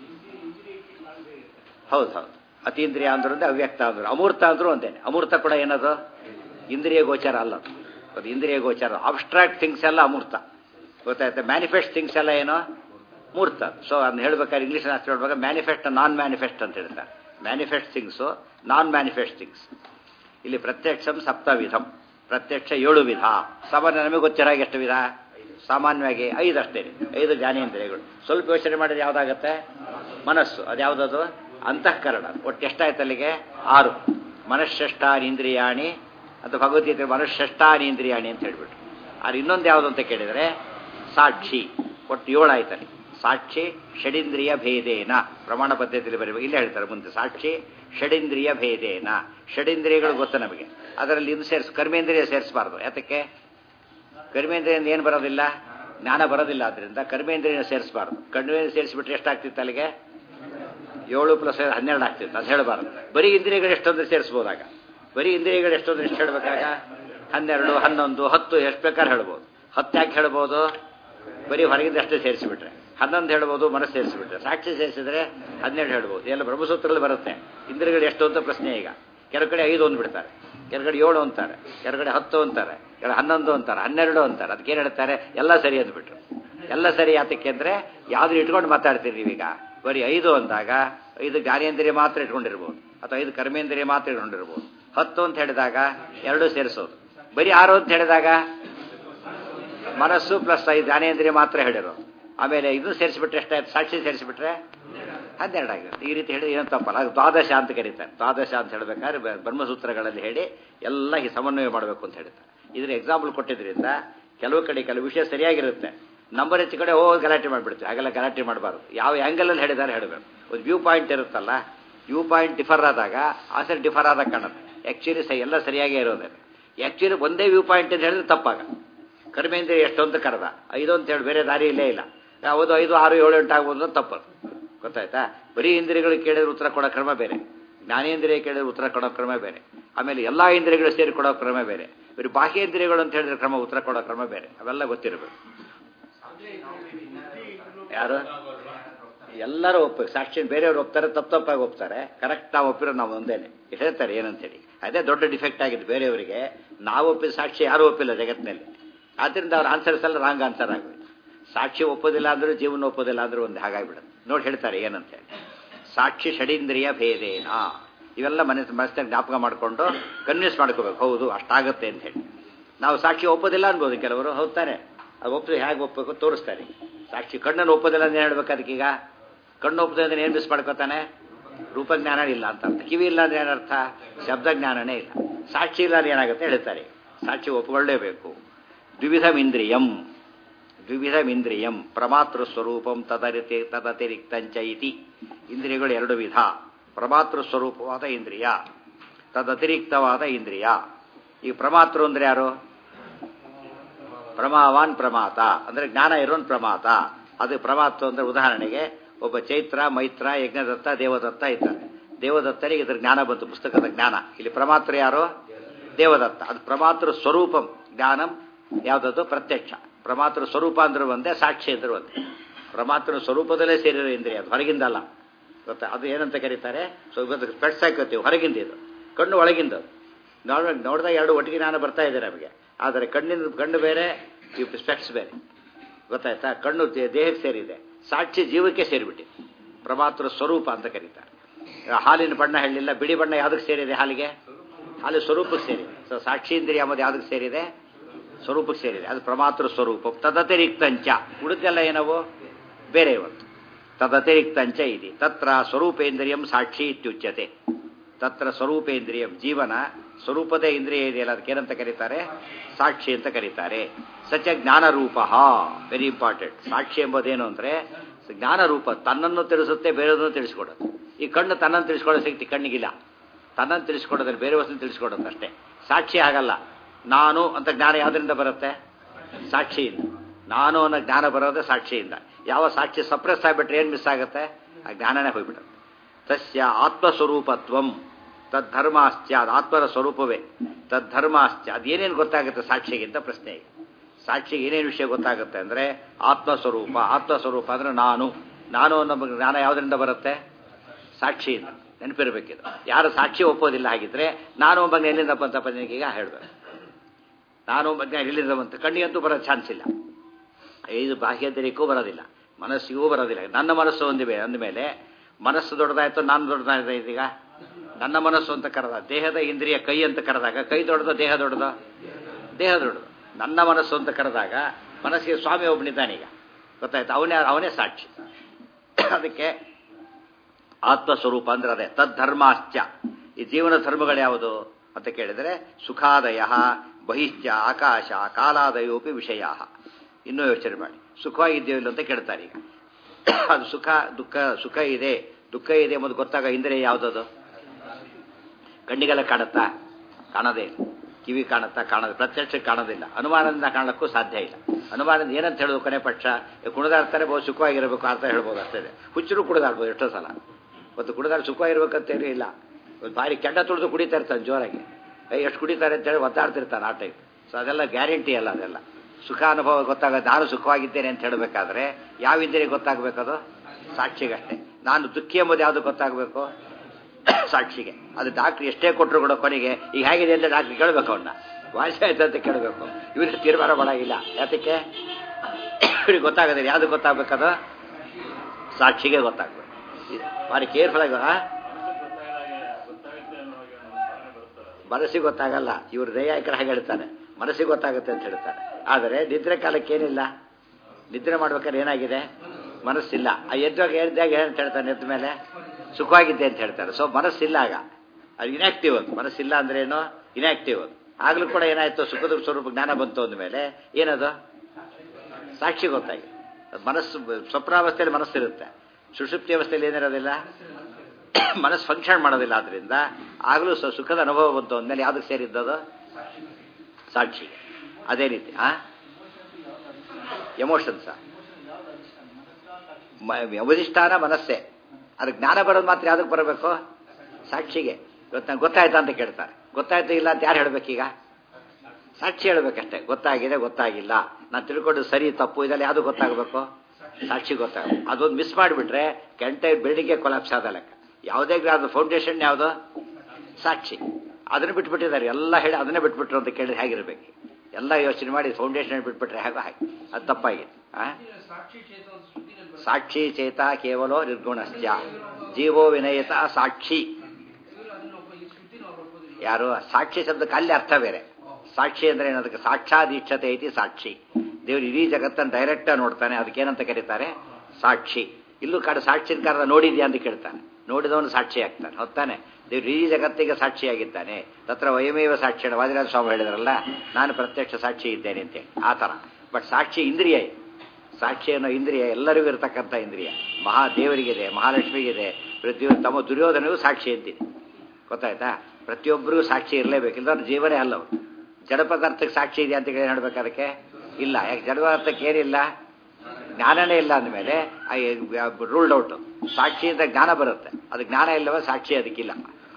ಹೌದು ಹೌದು ಅತೀಂದ್ರಿಯ ಅಂದ್ರೂ ಒಂದೇ ಅವ್ಯಕ್ತ ಅಂದ್ರು ಅಮೂರ್ತ ಅಂದ್ರೂ ಒಂದೇ ಅಮೂರ್ತ ಕೂಡ ಏನದು ಇಂದ್ರಿಯ ಗೋಚರ ಅಲ್ಲ ಅದು. ಅದು ಇಂದ್ರಿಯ ಗೋಚರ ಅಬ್ಸ್ಟ್ರಾಕ್ಟ್ ಥಿಂಗ್ಸ್ ಎಲ್ಲ ಅಮೂರ್ತ ಗೊತ್ತಾಯ್ತಾ ಮ್ಯಾನಿಫೆಸ್ಟ್ ಥಿಂಗ್ಸ್ ಎಲ್ಲ ಏನೋ ಮೂರ್ತ ಸೊ ಅದನ್ನ ಹೇಳ್ಬೇಕಾದ್ರೆ ಇಂಗ್ಲೀಷ್ ಅಷ್ಟು ಹೇಳ್ಬೇಕಾದ್ರೆ ಮ್ಯಾನಿಫೆಸ್ಟ್ ನಾನ್ ಮ್ಯಾನಿಫೆಸ್ಟ್ ಅಂತ ಹೇಳ್ತಾರೆ manifest things non manifest things ಇಲ್ಲಿ ಪ್ರತ್ಯಕ್ಷಂ ಸಪ್ತವಿಧಂ ಪ್ರತ್ಯಕ್ಷ ಏಳು ವಿಧ ಸಾಮಾನ್ಯ ನಮಗೆ ಗೊತ್ತಿರೋ ಹಾಗೆ ಎಷ್ಟು ವಿಧ ಸಾಮಾನ್ಯವಾಗಿ ಐದು ಅಷ್ಟೇ ಐದು ಜ್ಞಾನೇಂದ್ರಿಯಗಳು ಸ್ವಲ್ಪ ಯೋಚನೆ ಮಾಡಿದ್ರೆ ಯಾವ್ದಾಗತ್ತೆ ಮನಸ್ಸು ಅದ್ಯಾವುದದು ಅಂತಃಕರಣ ಒಟ್ಟು ಎಷ್ಟಾಯ್ತು ಅಲ್ಲಿಗೆ ಆರು ಮನಶ್ರೇಷ್ಠಾನೀಂದ್ರಿಯಾಣಿ ಅಂತ ಭಗವದ್ಗೀತೆ ಮನಶ್ರೇಷ್ಠಾನೀಂದ್ರಿಯಾಣಿ ಅಂತ ಹೇಳ್ಬಿಟ್ಟು ಆದ್ರೆ ಇನ್ನೊಂದು ಯಾವುದು ಅಂತ ಕೇಳಿದರೆ ಸಾಕ್ಷಿ ಒಟ್ಟು ಏಳಾಯ್ತಲ್ಲಿ ಸಾಕ್ಷಿ ಷಡಿಂದ್ರಿಯ ಭೇದೇನ ಪ್ರಮಾಣ ಪದ್ಧತಿಯಲ್ಲಿ ಬರೀಬೇಕು ಇಲ್ಲೇ ಹೇಳ್ತಾರೆ ಮುಂದೆ ಸಾಕ್ಷಿ ಷಡಿಂದ್ರಿಯ ಭೇದೇನ ಷಡಿಂದ್ರಿಯಗಳು ಗೊತ್ತು ನಮಗೆ ಅದರಲ್ಲಿ ಇದು ಸೇರಿಸ್ ಕರ್ಮೇಂದ್ರಿಯ ಸೇರಿಸಬಾರ್ದು ಯಾತಕ್ಕೆ ಕರ್ಮೇಂದ್ರಿಯಿಂದ ಏನು ಬರೋದಿಲ್ಲ ಜ್ಞಾನ ಬರೋದಿಲ್ಲ ಆದ್ರಿಂದ ಕರ್ಮೇಂದ್ರಿಯ ಸೇರಿಸಬಾರ್ದು ಕರ್ಮೇಂದ್ರಿಯ ಸೇರಿಸ್ಬಿಟ್ರೆ ಎಷ್ಟಾಗ್ತಿತ್ತು ಅಲ್ಲಿಗೆ ಏಳು ಪ್ಲಸ್ ಹನ್ನೆರಡು ಆಗ್ತಿತ್ತು ಅದು ಹೇಳಬಾರ್ದು ಬರೀ ಇಂದ್ರಿಯಗಳು ಎಷ್ಟೊಂದು ಸೇರಿಸ್ಬೋದಾಗ ಬರೀ ಇಂದ್ರಿಯಗಳು ಎಷ್ಟೊಂದು ಎಷ್ಟು ಹೇಳ್ಬೇಕಾಗ ಹನ್ನೆರಡು ಹನ್ನೊಂದು ಹತ್ತು ಎಷ್ಟು ಬೇಕಾದ್ರೆ ಹೇಳ್ಬೋದು ಹತ್ತು ಯಾಕೆ ಹೇಳ್ಬೋದು ಬರೀ ಹೊರಗಿಂದ ಅಷ್ಟೇ ಸೇರಿಸಿಬಿಟ್ರೆ ಹನ್ನೊಂದು ಹೇಳ್ಬೋದು ಮನಸ್ಸು ಸೇರಿಸಿಬಿಟ್ರೆ ಸಾಕ್ಷಿ ಸೇರಿಸಿದ್ರೆ ಹನ್ನೆರಡು ಹೇಳ್ಬೋದು ಎಲ್ಲ ಬ್ರಹ್ಮಸೂತ್ರದಲ್ಲಿ ಬರುತ್ತೆ ಇಂದ್ರಿಯಗಳು ಎಷ್ಟು ಅಂತ ಪ್ರಶ್ನೆ ಈಗ ಕೆಲವು ಕಡೆ ಐದು ಒಂದು ಬಿಡ್ತಾರೆ ಕೆಲವು ಕಡೆ ಏಳು ಅಂತಾರೆ ಕೆಲವು ಕಡೆ ಹತ್ತು ಅಂತಾರೆ ಕೆಲವು ಹನ್ನೊಂದು ಅಂತಾರೆ ಹನ್ನೆರಡು ಅಂತಾರೆ ಅದಕ್ಕೆ ಏನು ಹೇಳ್ತಾರೆ ಎಲ್ಲ ಸರಿ ಅಂದ್ಬಿಟ್ರು ಎಲ್ಲ ಸರಿ ಯಾತಕ್ಕೆ ಅಂದ್ರೆ ಯಾವ್ದು ಇಟ್ಕೊಂಡು ಮಾತಾಡ್ತೀರಿ ನೀವೀಗ ಬರೀ ಐದು ಅಂದಾಗ ಐದು ಜ್ಞಾನೇಂದ್ರಿಯ ಮಾತ್ರ ಇಟ್ಕೊಂಡಿರ್ಬೋದು ಅಥವಾ ಐದು ಕರ್ಮೇಂದ್ರಿಯ ಮಾತ್ರ ಇಟ್ಕೊಂಡಿರ್ಬೋದು ಹತ್ತು ಅಂತ ಹೇಳಿದಾಗ ಎರಡು ಸೇರಿಸೋದು ಬರೀ ಆರು ಅಂತ ಹೇಳಿದಾಗ ಮನಸ್ಸು ಪ್ಲಸ್ ಐದು ಜ್ಞಾನೇಂದ್ರಿಯ ಮಾತ್ರ ಹೇಳಿರೋದು ಆಮೇಲೆ ಇದು ಸೇರಿಸಿಬಿಟ್ರೆ ಎಷ್ಟಾಯ್ತು ಸಾಕ್ಷಿ ಸೇರಿಸಿಬಿಟ್ರೆ ಹನ್ನೆರಡು ಆಗಿರುತ್ತೆ ಈ ರೀತಿ ಹೇಳಿ ಏನು ತಪ್ಪಲ್ಲ ಅದು ದ್ವಾದಶ ಅಂತ ಕರೀತಾರೆ ದ್ವಾದಶ ಅಂತ ಹೇಳ್ಬೇಕಾದ್ರೆ ಬ- ಬ್ರಹ್ಮಸೂತ್ರಗಳಲ್ಲಿ ಹೇಳಿ ಎಲ್ಲ ಈ ಸಮನ್ವಯ ಮಾಡಬೇಕು ಅಂತ ಹೇಳ್ತಾರೆ ಇದ್ರ ಎಕ್ಸಾಂಪಲ್ ಕೊಟ್ಟಿದ್ರಿಂದ ಕೆಲವು ಕಡೆ ಕೆಲವು ವಿಷಯ ಸರಿಯಾಗಿರುತ್ತೆ ನಂಬರ್ ಹೆಚ್ಚು ಕಡೆ ಹೋಗಿ ಗಲಾಟೆ ಮಾಡಿಬಿಡ್ತೀವಿ ಹಾಗೆಲ್ಲ ಗಲಾಟೆ ಮಾಡಬಾರ್ದು ಯಾವ ಆ್ಯಂಗಲಲ್ಲಿ ಹೇಳಿದ್ದಾರೆ ಹೇಳಬೇಕು ಒಂದು ವ್ಯೂ ಪಾಯಿಂಟ್ ಇರುತ್ತಲ್ಲ ವ್ಯೂ ಪಾಯಿಂಟ್ ಡಿಫರ್ ಆದಾಗ ಆಸೆ ಡಿಫರ್ ಆದಾಗ ಕಾಣುತ್ತೆ ಆ್ಯಕ್ಚುಲಿ ಸ ಎಲ್ಲ ಸರಿಯಾಗೇ ಇರೋದೇ ಆ್ಯಕ್ಚುಲಿ ಒಂದೇ ವ್ಯೂ ಪಾಯಿಂಟ್ ಅಂತ ಹೇಳಿದ್ರೆ ತಪ್ಪಾಗ ಕಡಿಮೆಯಿಂದ ಎಷ್ಟೊಂದು ಕರೆದ ಐದು ಅಂತ ಹೇಳಿ ಬೇರೆ ದಾರಿ ಇಲ್ಲೇ ಇಲ್ಲ ಯಾವುದು ಐದು ಆರು ಏಳು ಎಂಟು ಆಗ್ಬೋದು ಅಂತ ತಪ್ಪು ಗೊತ್ತಾಯ್ತಾ ಬರೀ ಇಂದ್ರಿಯಗಳು ಕೇಳಿದ್ರೆ ಉತ್ತರ ಕೊಡೋ ಕ್ರಮ ಬೇರೆ ಜ್ಞಾನೇಂದ್ರಿಯ ಕೇಳಿದ್ರೆ ಉತ್ತರ ಕೊಡೋ ಕ್ರಮ ಬೇರೆ ಆಮೇಲೆ ಎಲ್ಲಾ ಇಂದ್ರಿಯಗಳು ಸೇರಿ ಕೊಡೋ ಕ್ರಮ ಬೇರೆ ಬರೀ ಬಾಹ್ಯೇಂದ್ರಿಯಗಳು ಅಂತ ಹೇಳಿದ್ರೆ ಕ್ರಮ ಉತ್ತರ ಕೊಡೋ ಕ್ರಮ ಬೇರೆ ಅವೆಲ್ಲ ಗೊತ್ತಿರಬೇಕು ಯಾರು ಎಲ್ಲರೂ ಒಪ್ಪ ಸಾಕ್ಷಿ ಬೇರೆಯವ್ರು ಒಪ್ತಾರೆ ತಪ್ಪು ತಪ್ಪಾಗಿ ಒಪ್ತಾರೆ ಕರೆಕ್ಟ್ ನಾವು ಒಪ್ಪಿರೋ ನಾವು ಒಂದೇನೆ ಹೇಳ್ತಾರೆ ಏನಂತೇಳಿ ಅದೇ ದೊಡ್ಡ ಡಿಫೆಕ್ಟ್ ಆಗಿದೆ ಬೇರೆಯವರಿಗೆ ನಾವು ಒಪ್ಪಿದ ಸಾಕ್ಷಿ ಯಾರೂ ಒಪ್ಪಿಲ್ಲ ಜಗತ್ತಿನಲ್ಲಿ ಆದ್ರಿಂದ ಅವ್ರ ಆನ್ಸರ್ಸ್ ಎಲ್ಲ ರಾಂಗ್ ಆನ್ಸರ್ ಆಗೋದು ಸಾಕ್ಷಿ ಒಪ್ಪೋದಿಲ್ಲ ಅಂದ್ರೂ ಜೀವನ ಒಪ್ಪೋದಿಲ್ಲ ಅಂದ್ರೂ ಒಂದು ಹಾಗಾಗ್ಬಿಡುತ್ತೆ ನೋಡಿ ಹೇಳ್ತಾರೆ ಏನಂತೇಳಿ ಸಾಕ್ಷಿ ಷಡೀಂದ್ರಿಯ ಭೇದೇನ ಇವೆಲ್ಲ ಮನಸ್ಸು ಮನಸ್ಸಿನಾಗ ಜ್ಞಾಪಕ ಮಾಡಿಕೊಂಡು ಕನ್ವಿನ್ಸ್ ಮಾಡ್ಕೋಬೇಕು ಹೌದು ಅಷ್ಟಾಗುತ್ತೆ ಅಂತ ಹೇಳಿ ನಾವು ಸಾಕ್ಷಿ ಒಪ್ಪೋದಿಲ್ಲ ಅನ್ಬೋದು ಕೆಲವರು ಹೌದಾನೆ ಅದು ಒಪ್ಪ ಹೇಗೆ ಒಪ್ಪಬೇಕು ತೋರಿಸ್ತಾರೆ ಸಾಕ್ಷಿ ಕಣ್ಣನ್ನು ಒಪ್ಪೋದಿಲ್ಲ ಅಂತ ಹೇಳ್ಬೇಕು ಅದಕ್ಕೀಗ ಕಣ್ಣು ಒಪ್ಪದೆ ಅಂದ್ರೆ ಏನು ಮಿಸ್ ಮಾಡ್ಕೋತಾನೆ ರೂಪಜ್ಞಾನ ಇಲ್ಲ ಅಂತ ಅರ್ಥ ಕಿವಿ ಇಲ್ಲ ಅಂದ್ರೆ ಏನರ್ಥ ಶಬ್ದ ಜ್ಞಾನನೇ ಇಲ್ಲ ಸಾಕ್ಷಿ ಇಲ್ಲ ಅಂದ್ರೆ ಏನಾಗುತ್ತೆ ಹೇಳ್ತಾರೆ ಸಾಕ್ಷಿ ಒಪ್ಪಿಕೊಳ್ಳೇಬೇಕು ದ್ವಿವಿಧಮಿಂದ್ರಿಯಂ ದ್ವಿವಿಧಮಿಂದ್ರಿಯಂ ಪ್ರಮಾತೃ ಸ್ವರೂಪಂ ತದರಿತಿ ತದತಿರಿಕ್ತಂಚ ಇತಿ ಇಂದ್ರಿಯಗಳು ಎರಡು ವಿಧ ಪ್ರಮಾತೃ ಸ್ವರೂಪವಾದ ಇಂದ್ರಿಯ ತದತಿರಿಕ್ತವಾದ ಇಂದ್ರಿಯ ಈ ಪ್ರಮಾತೃ ಅಂದ್ರೆ ಯಾರು ಪ್ರಮಾವಾನ್ ಪ್ರಮಾತ ಅಂದ್ರೆ ಜ್ಞಾನ ಇರೋನ್ ಪ್ರಮಾತ ಅದು ಪ್ರಮಾತ ಅಂದ್ರೆ ಉದಾಹರಣೆಗೆ ಒಬ್ಬ ಚೈತ್ರ ಮೈತ್ರ ಯಜ್ಞದತ್ತ ದೇವದತ್ತ ಇದ್ದಾರೆ ದೇವದತ್ತನಿಗೆ ಇದ್ರ ಜ್ಞಾನ ಬಂತು ಪುಸ್ತಕದ ಜ್ಞಾನ ಇಲ್ಲಿ ಪ್ರಮಾತ್ರ ಯಾರು ದೇವದತ್ತ ಅದು ಪ್ರಮಾತೃ ಸ್ವರೂಪಂ ಜ್ಞಾನಂ ಯಾವುದದು ಪ್ರತ್ಯಕ್ಷ ಪ್ರಮಾತೃ ಸ್ವರೂಪ ಅಂದ್ರೆ ಒಂದೇ ಸಾಕ್ಷಿ ಅಂದ್ರೆ ಒಂದೇ ಪ್ರಮಾತೃ ಸ್ವರೂಪದಲ್ಲೇ ಸೇರಿರೋ ಇಂದ್ರಿಯ ಅದು ಹೊರಗಿಂದಲ್ಲ ಗೊತ್ತಾ ಅದು ಏನಂತ ಕರೀತಾರೆ ಸೊ ಇವತ್ತು ಸ್ಪೆಟ್ಸ್ ಹಾಕೋತೀವಿ ಹೊರಗಿಂದ ಇದು ಕಣ್ಣು ಒಳಗಿಂದ ನೋಡ ನೋಡಿದಾಗ ಎರಡು ಒಟ್ಟಿಗೆ ಜ್ಞಾನ ಬರ್ತಾ ಇದೆ ನಮಗೆ ಆದರೆ ಕಣ್ಣಿನ ಕಣ್ಣು ಬೇರೆ ಈ ಸ್ಪೆಕ್ಸ್ ಬೇರೆ ಗೊತ್ತಾಯ್ತಾ ಕಣ್ಣು ದೇ- ದೇಹಕ್ಕೆ ಸೇರಿದೆ ಸಾಕ್ಷಿ ಜೀವಕ್ಕೆ ಸೇರಿಬಿಟ್ಟಿದೆ ಪ್ರಮಾತೃ ಸ್ವರೂಪ ಅಂತ ಕರೀತಾರೆ ಈಗ ಹಾಲಿನ ಬಣ್ಣ ಹೇಳಿಲ್ಲ ಬಿಳಿ ಬಣ್ಣ ಯಾವುದಕ್ಕೆ ಸೇರಿದೆ ಹಾಲಿಗೆ ಹಾಲು ಸ್ವರೂಪಕ್ಕೆ ಸೇರಿದೆ ಸೊ ಸಾಕ್ಷಿ ಇಂದ್ರಿಯ ಎಂಬುದು ಯಾವುದಕ್ಕೆ ಸೇರಿದೆ ಸ್ವರೂಪಕ್ಕೆ ಸೇರಿದೆ ಅದು ಪ್ರಮಾತೃ ಸ್ವರೂಪ ತದತಿರಿಕ್ತಂಚ ಉಳಿದೆಲ್ಲ ಏನವು ಬೇರೆ ಇವತ್ತು ತದತಿರಿಕ್ತಂಚ ಇದೆ ತತ್ರ ಸ್ವರೂಪೇಂದ್ರಿಯಂ ಸಾಕ್ಷಿ ಇತ್ಯುಚ್ಯತೆ ತತ್ರ ಸ್ವರೂಪೇಂದ್ರಿಯಂ ಜೀವನ ಸ್ವರೂಪದ ಇಂದ್ರಿಯ ಇದೆಯಲ್ಲ ಅದಕ್ಕೆ ಏನಂತ ಕರೀತಾರೆ ಸಾಕ್ಷಿ ಅಂತ ಕರೀತಾರೆ ಸಚ ಜ್ಞಾನರೂಪ ವೆರಿ ಇಂಪಾರ್ಟೆಂಟ್ ಸಾಕ್ಷಿ ಎಂಬುದೇನು ಅಂದ್ರೆ ಜ್ಞಾನರೂಪ ತನ್ನನ್ನು ತಿಳಿಸುತ್ತೆ ಬೇರೆದನ್ನು ತಿಳಿಸ್ಕೊಡೋದು ಈ ಕಣ್ಣು ತನ್ನನ್ನು ತಿಳಿಸ್ಕೊಳ್ಳೋ ಶಕ್ತಿ ಕಣ್ಣಿಗಿಲ್ಲ ತನ್ನನ್ನು ತಿಳಿಸ್ಕೊಡೋದ್ರೆ ಬೇರೆ ವಸ್ತುನ ತಿಳಿಸ್ಕೊಡೋದು ಅಷ್ಟೇ ಸಾಕ್ಷಿ ಆಗಲ್ಲ ನಾನು ಅಂತ ಜ್ಞಾನ ಯಾವುದರಿಂದ ಬರುತ್ತೆ ಸಾಕ್ಷಿಯಿಂದ ನಾನು ಅನ್ನೋ ಜ್ಞಾನ ಬರೋದೇ ಸಾಕ್ಷಿಯಿಂದ ಯಾವ ಸಾಕ್ಷಿ ಸಪ್ರೆಸ್ ಆಗಿಬಿಟ್ರೆ ಏನು ಮಿಸ್ ಆಗುತ್ತೆ ಆ ಜ್ಞಾನನೇ ಹೋಗ್ಬಿಡುತ್ತೆ ತಸ್ಯ ಆತ್ಮಸ್ವರೂಪತ್ವಂ ತದ್ಧರ್ಮಾಶ್ಚ ಅದು ಆತ್ಮರ ಸ್ವರೂಪವೇ ತದ್ಧರ್ಮಾಶ್ಚ ಅದೇನೇನು ಗೊತ್ತಾಗುತ್ತೆ ಸಾಕ್ಷಿಗಿಂತ ಪ್ರಶ್ನೆ ಈಗ ಸಾಕ್ಷಿಗೆ ಏನೇನು ವಿಷಯ ಗೊತ್ತಾಗುತ್ತೆ ಅಂದರೆ ಆತ್ಮಸ್ವರೂಪ ಆತ್ಮಸ್ವರೂಪ ಅಂದರೆ ನಾನು ನಾನು ಅನ್ನೋ ಜ್ಞಾನ ಯಾವುದರಿಂದ ಬರುತ್ತೆ ಸಾಕ್ಷಿಯಿಂದ ನೆನಪಿರಬೇಕಿದು ಯಾರು ಸಾಕ್ಷಿ ಒಪ್ಪೋದಿಲ್ಲ ಹಾಗಿದ್ರೆ ನಾನು ಒಬ್ಬ ಎಲ್ಲಿಂದ ಬಂತ ಈಗ ಹೇಳ್ಬೇಕು ನಾನು ಒಬ್ಬ ಎಲ್ಲಿಂದ ಬಂತು ಕಣ್ಣಿಗಂತೂ ಬರೋ ಚಾನ್ಸ್ ಇಲ್ಲ ಇದು ಬಾಹ್ಯದರಿಗೂ ಬರೋದಿಲ್ಲ ಮನಸ್ಸಿಗೂ ಬರೋದಿಲ್ಲ ನನ್ನ ಮನಸ್ಸು ಒಂದಿವೆ ಅಂದಮೇಲೆ ಮನಸ್ಸು ದೊಡ್ಡದಾಯ್ತು ನಾನು ದೊಡ್ಡದಾಯ್ತು ಇದೀಗ ನನ್ನ ಮನಸ್ಸು ಅಂತ ಕರೆದ ದೇಹದ ಇಂದ್ರಿಯ ಕೈ ಅಂತ ಕರೆದಾಗ ಕೈ ದೊಡ್ಡದ ದೇಹ ದೊಡ್ಡದ ದೇಹ ದೊಡ್ಡದು ನನ್ನ ಮನಸ್ಸು ಅಂತ ಕರೆದಾಗ ಮನಸ್ಸಿಗೆ ಸ್ವಾಮಿ ಒಬ್ಬನಿದ್ದಾನೀಗ ಗೊತ್ತಾಯ್ತು ಅವನೇ ಅವನೇ ಸಾಕ್ಷಿ ಅದಕ್ಕೆ ಆತ್ಮಸ್ವರೂಪ ಅಂದ್ರೆ ಅದೇ ತದ್ಧರ್ಮಾಶ್ಚ ಈ ಜೀವನ ಧರ್ಮಗಳು ಯಾವುದು ಅಂತ ಕೇಳಿದರೆ ಸುಖಾದಯ ಬಹಿಶ್ಚ ಆಕಾಶ ಕಾಲಾದಯೋಪಿ ವಿಷಯ ಇನ್ನೂ ಯೋಚನೆ ಮಾಡಿ ಸುಖವಾಗಿದ್ದೇವೆ ಇಲ್ಲ ಅಂತ ಕೇಳ್ತಾರೆ ಈಗ ಅದು ಸುಖ ದುಃಖ ಸುಖ ಇದೆ ದುಃಖ ಇದೆ ಎಂಬುದು ಗೊತ್ತಾಗ ಇಂದ್ರಿಯ ಯಾವುದದು ಕಣ್ಣಿಗೆಲ್ಲ ಕಾಣುತ್ತಾ ಕಾಣೋದೇ ಇಲ್ಲ ಕಿವಿ ಕಾಣುತ್ತಾ ಕಾಣೋದು ಪ್ರತ್ಯಕ್ಷ ಕಾಣೋದಿಲ್ಲ ಅನುಮಾನದಿಂದ ಕಾಣಕ್ಕೂ ಸಾಧ್ಯ ಇಲ್ಲ ಅನುಮಾನದಿಂದ ಏನಂತ ಹೇಳೋದು ಕೊನೆ ಪಕ್ಷ ಕುಣಿದಾಡ್ತಾರೆ ಬಹು ಸುಖವಾಗಿರಬೇಕು ಅಂತ ಹೇಳ್ಬೋದು ಅಷ್ಟೇ ಹುಚ್ಚರು ಕುಡಿದಾಡ್ಬೋದು ಎಷ್ಟೋ ಸಲ ಮತ್ತು ಕುಡಿದಾಡ ಸುಖವಾಗಿರ್ಬೇಕಂತೇನೂ ಇಲ್ಲ ಒಂದು ಬಾರಿ ಕೆಂಡ ತುಳಿದು ಕುಡಿತಾ ಇರ್ತಾನೆ ಜೋರಾಗಿ ಏ ಎಷ್ಟು ಕುಡಿತಾರೆ ಅಂತೇಳಿ ಒದ್ದಾಡ್ತಿರ್ತಾನೆ ಆ ಟೈಪ್ ಸೊ ಅದೆಲ್ಲ ಗ್ಯಾರಂಟಿ ಅಲ್ಲ ಅದೆಲ್ಲ ಸುಖ ಅನುಭವ ಗೊತ್ತಾಗ ನಾನು ಸುಖವಾಗಿದ್ದೇನೆ ಅಂತ ಹೇಳಬೇಕಾದ್ರೆ ಯಾವ ಇಂದ್ರಿಯ ಗೊತ್ತಾಗಬೇಕದು ಸಾಕ್ಷಿಗಷ್ಟೇ ನಾನು ದುಃಖಿ ಎಂಬುದು ಯಾವುದು ಗೊತ್ತಾಗಬೇಕು ಸಾಕ್ಷಿಗೆ ಅದು ಡಾಕ್ಟ್ರ್ ಎಷ್ಟೇ ಕೊಟ್ಟರು ಕೂಡ ಕೊನೆಗೆ ಈಗ ಹೇಗಿದೆ ಅಂತ ಡಾಕ್ಟ್ರ್ ಕೇಳಬೇಕು ಅವನ್ನ ವಾಸಿ ಆಯ್ತು ಅಂತ ಕೇಳಬೇಕು ಇವ್ರಿಗೆ ತೀರ್ಮಾನ ಮಾಡೋಂಗಿಲ್ಲ ಯಾತಕ್ಕೆ ಇವ್ರಿಗೆ ಗೊತ್ತಾಗೋದಿಲ್ಲ ಯಾವುದು ಗೊತ್ತಾಗಬೇಕದು ಸಾಕ್ಷಿಗೆ ಗೊತ್ತಾಗಬೇಕು ಭಾರಿ ಕೇರ್ಫುಲ್ ಆಗಿ ಆ? ಮನಸ್ಸಿಗೆ ಗೊತ್ತಾಗಲ್ಲ ಇವರು ದಯಾಕರ ಹಾಗೆ ಹೇಳ್ತಾನೆ ಮನಸ್ಸಿಗೆ ಗೊತ್ತಾಗುತ್ತೆ ಅಂತ ಹೇಳ್ತಾರೆ ಆದರೆ ನಿದ್ರೆ ಕಾಲಕ್ಕೆ ಏನಿಲ್ಲ ನಿದ್ರೆ ಮಾಡ್ಬೇಕಾದ್ರೆ ಏನಾಗಿದೆ ಮನಸ್ಸಿಲ್ಲ ಆ ಎದ್ದಾಗ ಎದ್ದಾಗ ಏನಂತ ಹೇಳ್ತಾನೆ ಎದ್ದ ಮೇಲೆ ಸುಖವಾಗಿದ್ದೆ ಅಂತ ಹೇಳ್ತಾರೆ ಸೊ ಮನಸ್ಸಿಲ್ಲ ಆಗ ಅದು ಇನ್ಯಾಕ್ಟಿವ್ ಅದು ಮನಸ್ಸಿಲ್ಲ ಅಂದ್ರೆ ಏನು ಇನ್ಯಾಕ್ಟಿವ್ ಅದು ಆಗ್ಲೂ ಕೂಡ ಏನಾಯ್ತು ಸುಖದ ಸ್ವರೂಪ ಜ್ಞಾನ ಬಂತು ಅಂದಮೇಲೆ ಏನದು ಸಾಕ್ಷಿ ಗೊತ್ತಾಗಿ ಅದು ಮನಸ್ಸು ಸ್ವಪ್ನಾವಸ್ಥೆಯಲ್ಲಿ ಮನಸ್ಸಿರುತ್ತೆ ಸುಷುಪ್ತಿ ಅವಸ್ಥೆಯಲ್ಲಿ ಏನಿರೋದಿಲ್ಲ ಮನಸ್ಸು ಫಂಕ್ಷನ್ ಮಾಡೋದಿಲ್ಲ ಆದ್ರಿಂದ ಆಗಲೂ ಸ ಸುಖದ ಅನುಭವ ಬಂತು ಅಂದಮೇಲೆ ಯಾವ್ದಕ್ಕೆ ಸೇರಿದ್ದದು ಸಾಕ್ಷಿ ಅದೇ ರೀತಿ ಆ ಎಮೋಷನ್ಸ ಅವಧಿಷ್ಠಾನ ಮನಸ್ಸೇ ಅದು ಜ್ಞಾನ ಬರೋದು ಮಾತ್ರ ಯಾವ್ದಕ್ಕೆ ಬರಬೇಕು ಸಾಕ್ಷಿಗೆ ಇವತ್ತು ನಂಗೆ ಗೊತ್ತಾಯ್ತಾ ಅಂತ ಕೇಳ್ತಾರೆ ಗೊತ್ತಾಯ್ತು ಇಲ್ಲ ಅಂತ ಯಾರು ಹೇಳ್ಬೇಕೀಗ ಸಾಕ್ಷಿ ಹೇಳ್ಬೇಕಷ್ಟೇ ಗೊತ್ತಾಗಿದೆ ಗೊತ್ತಾಗಿಲ್ಲ ನಾನು ತಿಳ್ಕೊಂಡು ಸರಿ ತಪ್ಪು ಇದೆಲ್ಲ ಯಾವುದು ಗೊತ್ತಾಗಬೇಕು ಸಾಕ್ಷಿ ಗೊತ್ತಾಗಬೇಕು ಅದೊಂದು ಮಿಸ್ ಮಾಡಿಬಿಟ್ರೆ ಕೆಂಟೆ ಬಿಲ್ಡಿಂಗ್ಗೆ ಕೊಲಾಪ್ಸ್ ಆದ ಲೆಕ್ಕ ಯಾವುದೇ ಅದು ಫೌಂಡೇಶನ್ ಯಾವುದು ಸಾಕ್ಷಿ ಅದನ್ನು ಬಿಟ್ಬಿಟ್ಟಿದ್ದಾರೆ ಎಲ್ಲ ಹೇಳಿ ಅದನ್ನೇ ಬಿಟ್ಬಿಟ್ರು ಅಂತ ಕೇಳಿದ್ರೆ ಹೇಗಿರ್ಬೇಕು ಎಲ್ಲ ಯೋಚನೆ ಮಾಡಿ ಫೌಂಡೇಶನ್ ಬಿಟ್ಬಿಟ್ರೆ ಹೇಗೋ ಹಾಗೆ ಅದು ತಪ್ಪಾಗಿದೆ ಆ ಸಾಕ್ಷಿ ಚೇತ ಕೇವಲೋ ನಿರ್ಗುಣಶ್ಚ ಜೀವೋ ವಿನಯತ ಸಾಕ್ಷಿ ಯಾರು ಸಾಕ್ಷಿ ಶಬ್ದಕ್ಕೆ ಅಲ್ಲಿ ಅರ್ಥ ಬೇರೆ ಸಾಕ್ಷಿ ಅಂದ್ರೆ ಏನದಕ್ಕೆ ಸಾಕ್ಷಾದೀಕ್ಷತೆ ಐತಿ ಸಾಕ್ಷಿ ದೇವರು ಇಡೀ ಜಗತ್ತನ್ನು ಡೈರೆಕ್ಟ್ ನೋಡ್ತಾನೆ ಅದಕ್ಕೇನಂತ ಕರೀತಾರೆ ಸಾಕ್ಷಿ ಇಲ್ಲೂ ಕಾಡು ಸಾಕ್ಷಿನ ಕಾರಣ ನೋಡಿದ್ಯಾ ಅಂತ ಕೇಳ್ತಾನೆ ನೋಡಿದವನು ಸಾಕ್ಷಿ ಆಗ್ತಾನೆ ಹೊತ್ತಾನೆ ದೇವ್ರು ಇಡೀ ಜಗತ್ತಿಗೆ ಸಾಕ್ಷಿಯಾಗಿದ್ದಾನೆ ತತ್ರ ವಯಮೇವ ಸಾಕ್ಷಿ ವಾದಿರಾಜ ಸ್ವಾಮಿ ಹೇಳಿದ್ರಲ್ಲ ನಾನು ಪ್ರತ್ಯಕ್ಷ ಸಾಕ್ಷಿ ಇದ್ದೇನೆ ಅಂತೇಳಿ ಆ ಥರ ಬಟ್ ಸಾಕ್ಷಿ ಇಂದ್ರಿಯ ಇದು. ಸಾಕ್ಷಿ ಅನ್ನೋ ಇಂದ್ರಿಯ ಎಲ್ಲರಿಗೂ ಇರತಕ್ಕಂಥ ಇಂದ್ರಿಯ ಮಹಾದೇವರಿಗಿದೆ ಮಹಾಲಕ್ಷ್ಮಿಗಿದೆ ಪ್ರತಿಯೊಂದು ತಮ್ಮ ದುರ್ಯೋಧನಿಗೂ ಸಾಕ್ಷಿ ಅಂತಿದೆ ಗೊತ್ತಾಯ್ತಾ ಪ್ರತಿಯೊಬ್ಬರಿಗೂ ಸಾಕ್ಷಿ ಇರಲೇಬೇಕು ಇಲ್ಲದ್ರೆ ಜೀವನೇ ಅಲ್ಲವು ಜಡ ಪದಾರ್ಥಕ್ಕೆ ಸಾಕ್ಷಿ ಇದೆ ಅಂತ ಹೇಳಿ ಹೇಳ್ಬೇಕು ಅದಕ್ಕೆ ಇಲ್ಲ ಯಾಕೆ ಜಡ ಪದಾರ್ಥಕ್ಕೆ ಏನಿಲ್ಲ ಜ್ಞಾನನೇ ಇಲ್ಲ ಅಂದಮೇಲೆ ರೂಲ್ಡ್ ಔಟ್ ಸಾಕ್ಷಿಯಿಂದ ಜ್ಞಾನ ಬರುತ್ತೆ ಅದು ಜ್ಞಾನ ಇಲ್ಲವ ಸಾಕ್ಷಿ ಅದಕ್ಕಿಲ್ಲ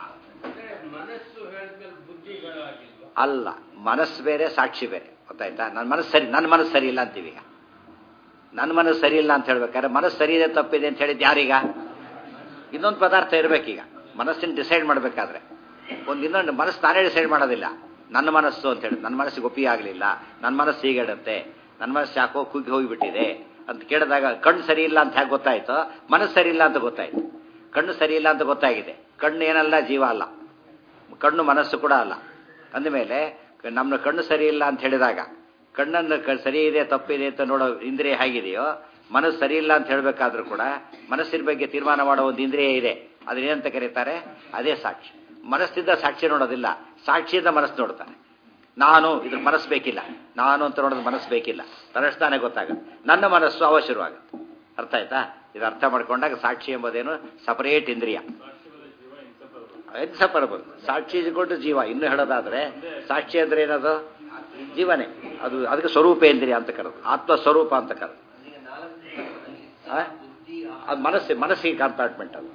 ಮನಸ್ಸು ಹೇಳಿದ್ಮೇಲೆ ಬುದ್ಧಿಗಳಾಗಿಲ್ವಾ ಅಲ್ಲ ಮನಸ್ಸು ಬೇರೆ ಸಾಕ್ಷಿ ಬೇರೆ ಗೊತ್ತಾಯ್ತಾ ನನ್ನ ಮನಸ್ಸು ಸರಿ ನನ್ನ ಮನಸ್ಸು ಸರಿ ಇಲ್ಲ ಅಂತೀವಿ ಈಗ ನನ್ನ ಮನಸ್ಸು ಸರಿ ಇಲ್ಲ ಅಂತ ಹೇಳ್ಬೇಕಾದ್ರೆ ಮನಸ್ಸು ಸರಿ ಇದೆ ತಪ್ಪಿದೆ ಅಂತ ಹೇಳಿದ್ದು ಯಾರೀಗ ಇನ್ನೊಂದು ಪದಾರ್ಥ ಇರಬೇಕೀಗ ಮನಸ್ಸಿನ ಡಿಸೈಡ್ ಮಾಡಬೇಕಾದ್ರೆ ಒಂದು ಇನ್ನೊಂದು ಮನಸ್ಸು ತಾನೇ ಡಿಸೈಡ್ ಮಾಡೋದಿಲ್ಲ ನನ್ನ ಮನಸ್ಸು ಅಂತ ಹೇಳಿ ನನ್ನ ಮನಸ್ಸಿಗೆ ಒಪ್ಪಿ ಆಗಲಿಲ್ಲ ನನ್ನ ಮನಸ್ಸು ಹೀಗಿಡುತ್ತೆ ನನ್ನ ಮನಸ್ಸು ಯಾಕೋ ಕುಗ್ಗಿ ಹೋಗಿಬಿಟ್ಟಿದೆ ಅಂತ ಕೇಳಿದಾಗ ಕಣ್ಣು ಸರಿ ಇಲ್ಲ ಅಂತ ಹೇಗೆ ಗೊತ್ತಾಯ್ತು ಮನಸ್ಸು ಸರಿ ಇಲ್ಲ ಅಂತ ಗೊತ್ತಾಯ್ತು ಕಣ್ಣು ಸರಿ ಇಲ್ಲ ಅಂತ ಗೊತ್ತಾಗಿದೆ ಕಣ್ಣು ಏನಲ್ಲ ಜೀವ ಅಲ್ಲ ಕಣ್ಣು ಮನಸ್ಸು ಕೂಡ ಅಲ್ಲ ಅಂದಮೇಲೆ ನಮ್ಮ ಕಣ್ಣು ಸರಿ ಇಲ್ಲ ಅಂತ ಹೇಳಿದಾಗ ಕಣ್ಣನ್ನು ಕ- ಸರಿ ಇದೆ ತಪ್ಪಿದೆ ಅಂತ ನೋಡೋ ಇಂದ್ರಿಯ ಹೇಗಿದೆಯೋ ಮನಸ್ಸು ಸರಿ ಇಲ್ಲ ಅಂತ ಹೇಳಬೇಕಾದ್ರೂ ಕೂಡ ಮನಸ್ಸಿನ ಬಗ್ಗೆ ತೀರ್ಮಾನ ಮಾಡೋ ಒಂದು ಇಂದ್ರಿಯ ಇದೆ ಅದನ್ನೇನಂತ ಕರೀತಾರೆ ಅದೇ ಸಾಕ್ಷಿ ಮನಸ್ಸಿಂದ ಸಾಕ್ಷಿ ನೋಡೋದಿಲ್ಲ ಸಾಕ್ಷಿಯಿಂದ ಮನಸ್ಸು ನೋಡ್ತಾನೆ ನಾನು ಇದ್ರ ಮನಸ್ಸು ಬೇಕಿಲ್ಲ ನಾನು ಅಂತ ನೋಡೋದು ಮನಸ್ಸು ಬೇಕಿಲ್ಲ ತನ್ನಷ್ಟಾನೆ ಗೊತ್ತಾಗುತ್ತೆ ನನ್ನ ಮನಸ್ಸು ಅವ ಶುರುವಾಗುತ್ತೆ ಅರ್ಥ ಆಯ್ತಾ ಇದು ಅರ್ಥ ಮಾಡ್ಕೊಂಡಾಗ ಸಾಕ್ಷಿ ಎಂಬುದೇನು ಸಪರೇಟ್ ಇಂದ್ರಿಯ ಇನ್ಸಪರಬಲ್ ಸಾಕ್ಷಿ ಇದ್ಕೊಂಡು ಜೀವ ಇನ್ನು ಹೇಳೋದಾದ್ರೆ ಸಾಕ್ಷಿ ಅಂದ್ರೆ ಏನದು ಜೀವನೇ ಅದು ಅದಕ್ಕೆ ಸ್ವರೂಪೇಂದ್ರಿಯ ಅಂತ ಕರೆದು ಆತ್ಮ ಸ್ವರೂಪ ಅಂತ ಕರೆದು ಆ? ಅದು ಮನಸ್ಸು ಮನಸ್ಸಿಗೆ ಕಂಪಾರ್ಟ್ಮೆಂಟ್ ಅದು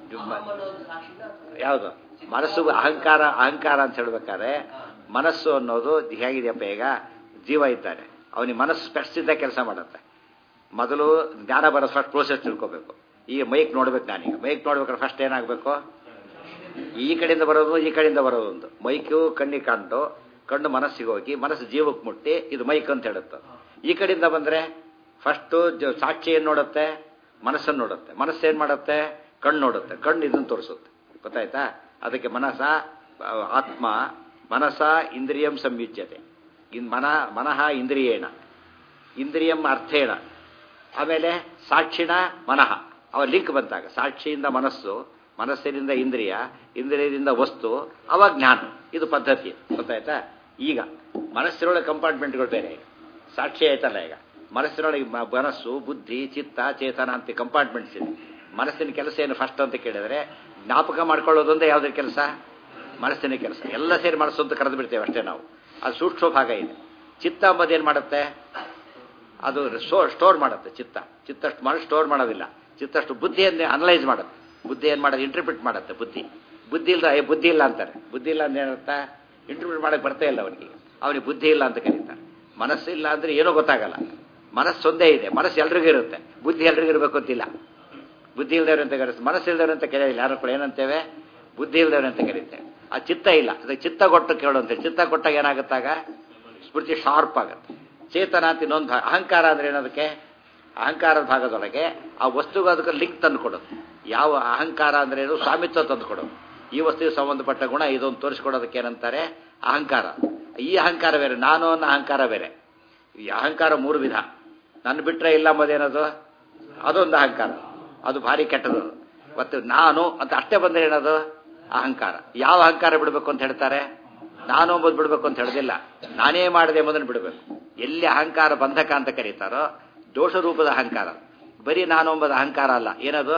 ಯಾವುದು ಮನಸ್ಸು ಅಹಂಕಾರ ಅಹಂಕಾರ ಅಂತ ಹೇಳ್ಬೇಕಾದ್ರೆ ಮನಸ್ಸು ಅನ್ನೋದು ಹೇಗಿದೆಯಪ್ಪ ಈಗ ಜೀವ ಇದ್ದಾನೆ ಅವನಿಗೆ ಮನಸ್ಸು ಸ್ಪೆಷ್ಟಿಂದ ಕೆಲಸ ಮಾಡುತ್ತೆ ಮೊದಲು ಜ್ಞಾನ ಬರೋ ಫಸ್ಟ್ ಪ್ರೋಸೆಸ್ ತಿಳ್ಕೋಬೇಕು ಈಗ ಮೈಕ್ ನೋಡ್ಬೇಕು ನಾನೀಗ ಮೈಕ್ ನೋಡ್ಬೇಕಾದ್ರೆ ಫಸ್ಟ್ ಏನಾಗಬೇಕು ಈ ಕಡೆಯಿಂದ ಬರೋದು ಈ ಕಡೆಯಿಂದ ಬರೋದು ಒಂದು ಮೈಕು ಕಣ್ಣಿಗೆ ಕಂಡು ಕಣ್ಣು ಮನಸ್ಸಿಗೆ ಹೋಗಿ ಮನಸ್ಸು ಜೀವಕ್ಕೆ ಮುಟ್ಟಿ ಇದು ಮೈಕ್ ಅಂತ ಹೇಳುತ್ತೆ ಈ ಕಡೆಯಿಂದ ಬಂದರೆ ಫಸ್ಟು ಸಾಕ್ಷಿ ಏನು ನೋಡುತ್ತೆ ಮನಸ್ಸನ್ನು ನೋಡುತ್ತೆ ಮನಸ್ಸು ಏನು ಮಾಡುತ್ತೆ ಕಣ್ಣು ನೋಡುತ್ತೆ ಕಣ್ಣು ಇದನ್ನು ತೋರಿಸುತ್ತೆ ಗೊತ್ತಾಯ್ತಾ ಅದಕ್ಕೆ ಮನಸ ಆತ್ಮ ಮನಸ ಇಂದ್ರಿಯಂ ಸಂಯುಜ್ಯತೆ ಇನ್ ಮನ ಮನಃ ಇಂದ್ರಿಯೇಣ ಇಂದ್ರಿಯಂ ಅರ್ಥೇಣ ಆಮೇಲೆ ಸಾಕ್ಷಿಣ ಮನಃ ಅವ ಲಿಂಕ್ ಬಂತಾಗ ಸಾಕ್ಷಿಯಿಂದ ಮನಸ್ಸು ಮನಸ್ಸಿನಿಂದ ಇಂದ್ರಿಯ ಇಂದ್ರಿಯದಿಂದ ವಸ್ತು ಅವ ಜ್ಞಾನ ಇದು ಪದ್ಧತಿ ಗೊತ್ತಾಯ್ತಾ ಈಗ ಮನಸ್ಸಿನೊಳಗೆ ಕಂಪಾರ್ಟ್ಮೆಂಟ್ಗಳು ಬೇರೆ ಈಗ ಸಾಕ್ಷಿ ಆಯ್ತಲ್ಲ ಈಗ ಮನಸ್ಸಿನೊಳಗೆ ಮ- ಮನಸ್ಸು ಬುದ್ಧಿ ಚಿತ್ತ ಚೇತನ ಅಂತ ಕಂಪಾರ್ಟ್ಮೆಂಟ್ಸ್ ಇದೆ ಮನಸ್ಸಿನ ಕೆಲಸ ಏನು ಫಸ್ಟ್ ಅಂತ ಕೇಳಿದ್ರೆ ಜ್ಞಾಪಕ ಮಾಡ್ಕೊಳ್ಳೋದೊಂದೇ ಯಾವುದ್ರ ಕೆಲಸ ಮನಸ್ಸಿನ ಕೆಲಸ ಎಲ್ಲ ಸೇರಿ ಮನಸ್ಸು ಅಂತ ಕರೆದು ಬಿಡ್ತೇವೆ ಅಷ್ಟೇ ನಾವು ಅದು ಸೂಕ್ಷ್ಮ ಭಾಗ ಇದೆ ಚಿತ್ತ ಅಂಬದು ಏನು ಮಾಡುತ್ತೆ ಅದು ಸ್ಟೋರ್ ಸ್ಟೋರ್ ಮಾಡುತ್ತೆ ಚಿತ್ತ ಚಿತ್ತಷ್ಟು ಮನಸ್ಸು ಸ್ಟೋರ್ ಮಾಡೋದಿಲ್ಲ ಚಿತ್ತಷ್ಟು ಬುದ್ಧಿಯನ್ನೇ ಅನಲೈಸ್ ಮಾಡುತ್ತೆ ಬುದ್ಧಿ ಏನು ಮಾಡೋದು ಇಂಟರ್ಪ್ರಿಟ್ ಮಾಡುತ್ತೆ ಬುದ್ಧಿ ಬುದ್ಧಿ ಇಲ್ಲ ಏ ಬುದ್ಧಿ ಇಲ್ಲ ಅಂತಾರೆ ಬುದ್ಧಿ ಇಲ್ಲ ಅಂದ್ರೆ ಏನರ್ಥ ಇಂಟರ್ಪ್ರಿಟ್ ಮಾಡಕ್ಕೆ ಬರ್ತಾ ಇಲ್ಲ ಅವನಿಗೆ ಅವನಿಗೆ ಬುದ್ಧಿ ಇಲ್ಲ ಅಂತ ಕರೀತಾರೆ ಮನಸ್ಸು ಇಲ್ಲ ಅಂದ್ರೆ ಏನೂ ಗೊತ್ತಾಗಲ್ಲ ಮನಸ್ಸು ಒಂದೇ ಇದೆ ಮನಸ್ಸು ಎಲ್ರಿಗೂ ಇರುತ್ತೆ ಬುದ್ಧಿ ಎಲ್ರಿಗೂ ಇರಬೇಕು ಅಂತಿಲ್ಲ ಬುದ್ಧಿ ಇಲ್ದವ್ರು ಅಂತ ಕರೆಸ್ತಾರೆ ಮನಸ್ಸು ಇಲ್ದವ್ರು ಅಂತ ಕರೆಯಿಲ್ಲ ಯಾರು ಕೂಡ ಏನಂತೇವೆ ಬುದ್ಧಿ ಇಲ್ದವ್ರು ಅಂತ ಕರೀತೇವೆ ಆ ಚಿತ್ತ ಇಲ್ಲ ಅದಕ್ಕೆ ಚಿತ್ತ ಕೊಟ್ಟು ಕೇಳುವಂತೆ ಚಿತ್ತ ಕೊಟ್ಟಾಗ ಏನಾಗುತ್ತಾಗ ಸ್ಮೃತಿ ಶಾರ್ಪ್ ಆಗುತ್ತೆ ಚೇತನ ಅಂತ ಇನ್ನೊಂದು ಭಾಗ ಅಹಂಕಾರ ಅಂದ್ರೆ ಏನದಕ್ಕೆ ಅಹಂಕಾರದ ಭಾಗದೊಳಗೆ ಆ ವಸ್ತುಗೆ ಅದಕ್ಕೆ ಲಿಂಕ್ ತಂದು ಕೊಡೋದು ಯಾವ ಅಹಂಕಾರ ಅಂದ್ರೆ ಏನು ಸ್ವಾಮಿತ್ವ ತಂದು ಕೊಡೋದು ಈ ವಸ್ತುವಿಗೆ ಸಂಬಂಧಪಟ್ಟ ಗುಣ ಇದೊಂದು ತೋರಿಸ್ಕೊಡೋದಕ್ಕೆ ಏನಂತಾರೆ ಅಹಂಕಾರ ಈ ಅಹಂಕಾರ ಬೇರೆ ನಾನು ಅನ್ನೋ ಅಹಂಕಾರ ಬೇರೆ ಈ ಅಹಂಕಾರ ಮೂರು ವಿಧ ನನ್ನ ಬಿಟ್ರೆ ಇಲ್ಲ ಅಂಬೋದೇನದು ಅದೊಂದು ಅಹಂಕಾರ ಅದು ಭಾರಿ ಕೆಟ್ಟದು ಮತ್ತು ನಾನು ಅಂತ ಅಷ್ಟೇ ಬಂದ್ರೆ ಏನದು ಅಹಂಕಾರ ಯಾವ ಅಹಂಕಾರ ಬಿಡಬೇಕು ಅಂತ ಹೇಳ್ತಾರೆ ನಾನು ಎಂಬುದು ಬಿಡಬೇಕು ಅಂತ ಹೇಳೋದಿಲ್ಲ ನಾನೇ ಮಾಡಿದೆ ಎಂಬುದನ್ನು ಬಿಡಬೇಕು ಎಲ್ಲಿ ಅಹಂಕಾರ ಬಂಧಕ ಅಂತ ಕರೀತಾರೋ ದೋಷ ರೂಪದ ಅಹಂಕಾರ ಬರೀ ನಾನು ಎಂಬುದು ಅಹಂಕಾರ ಅಲ್ಲ ಏನದು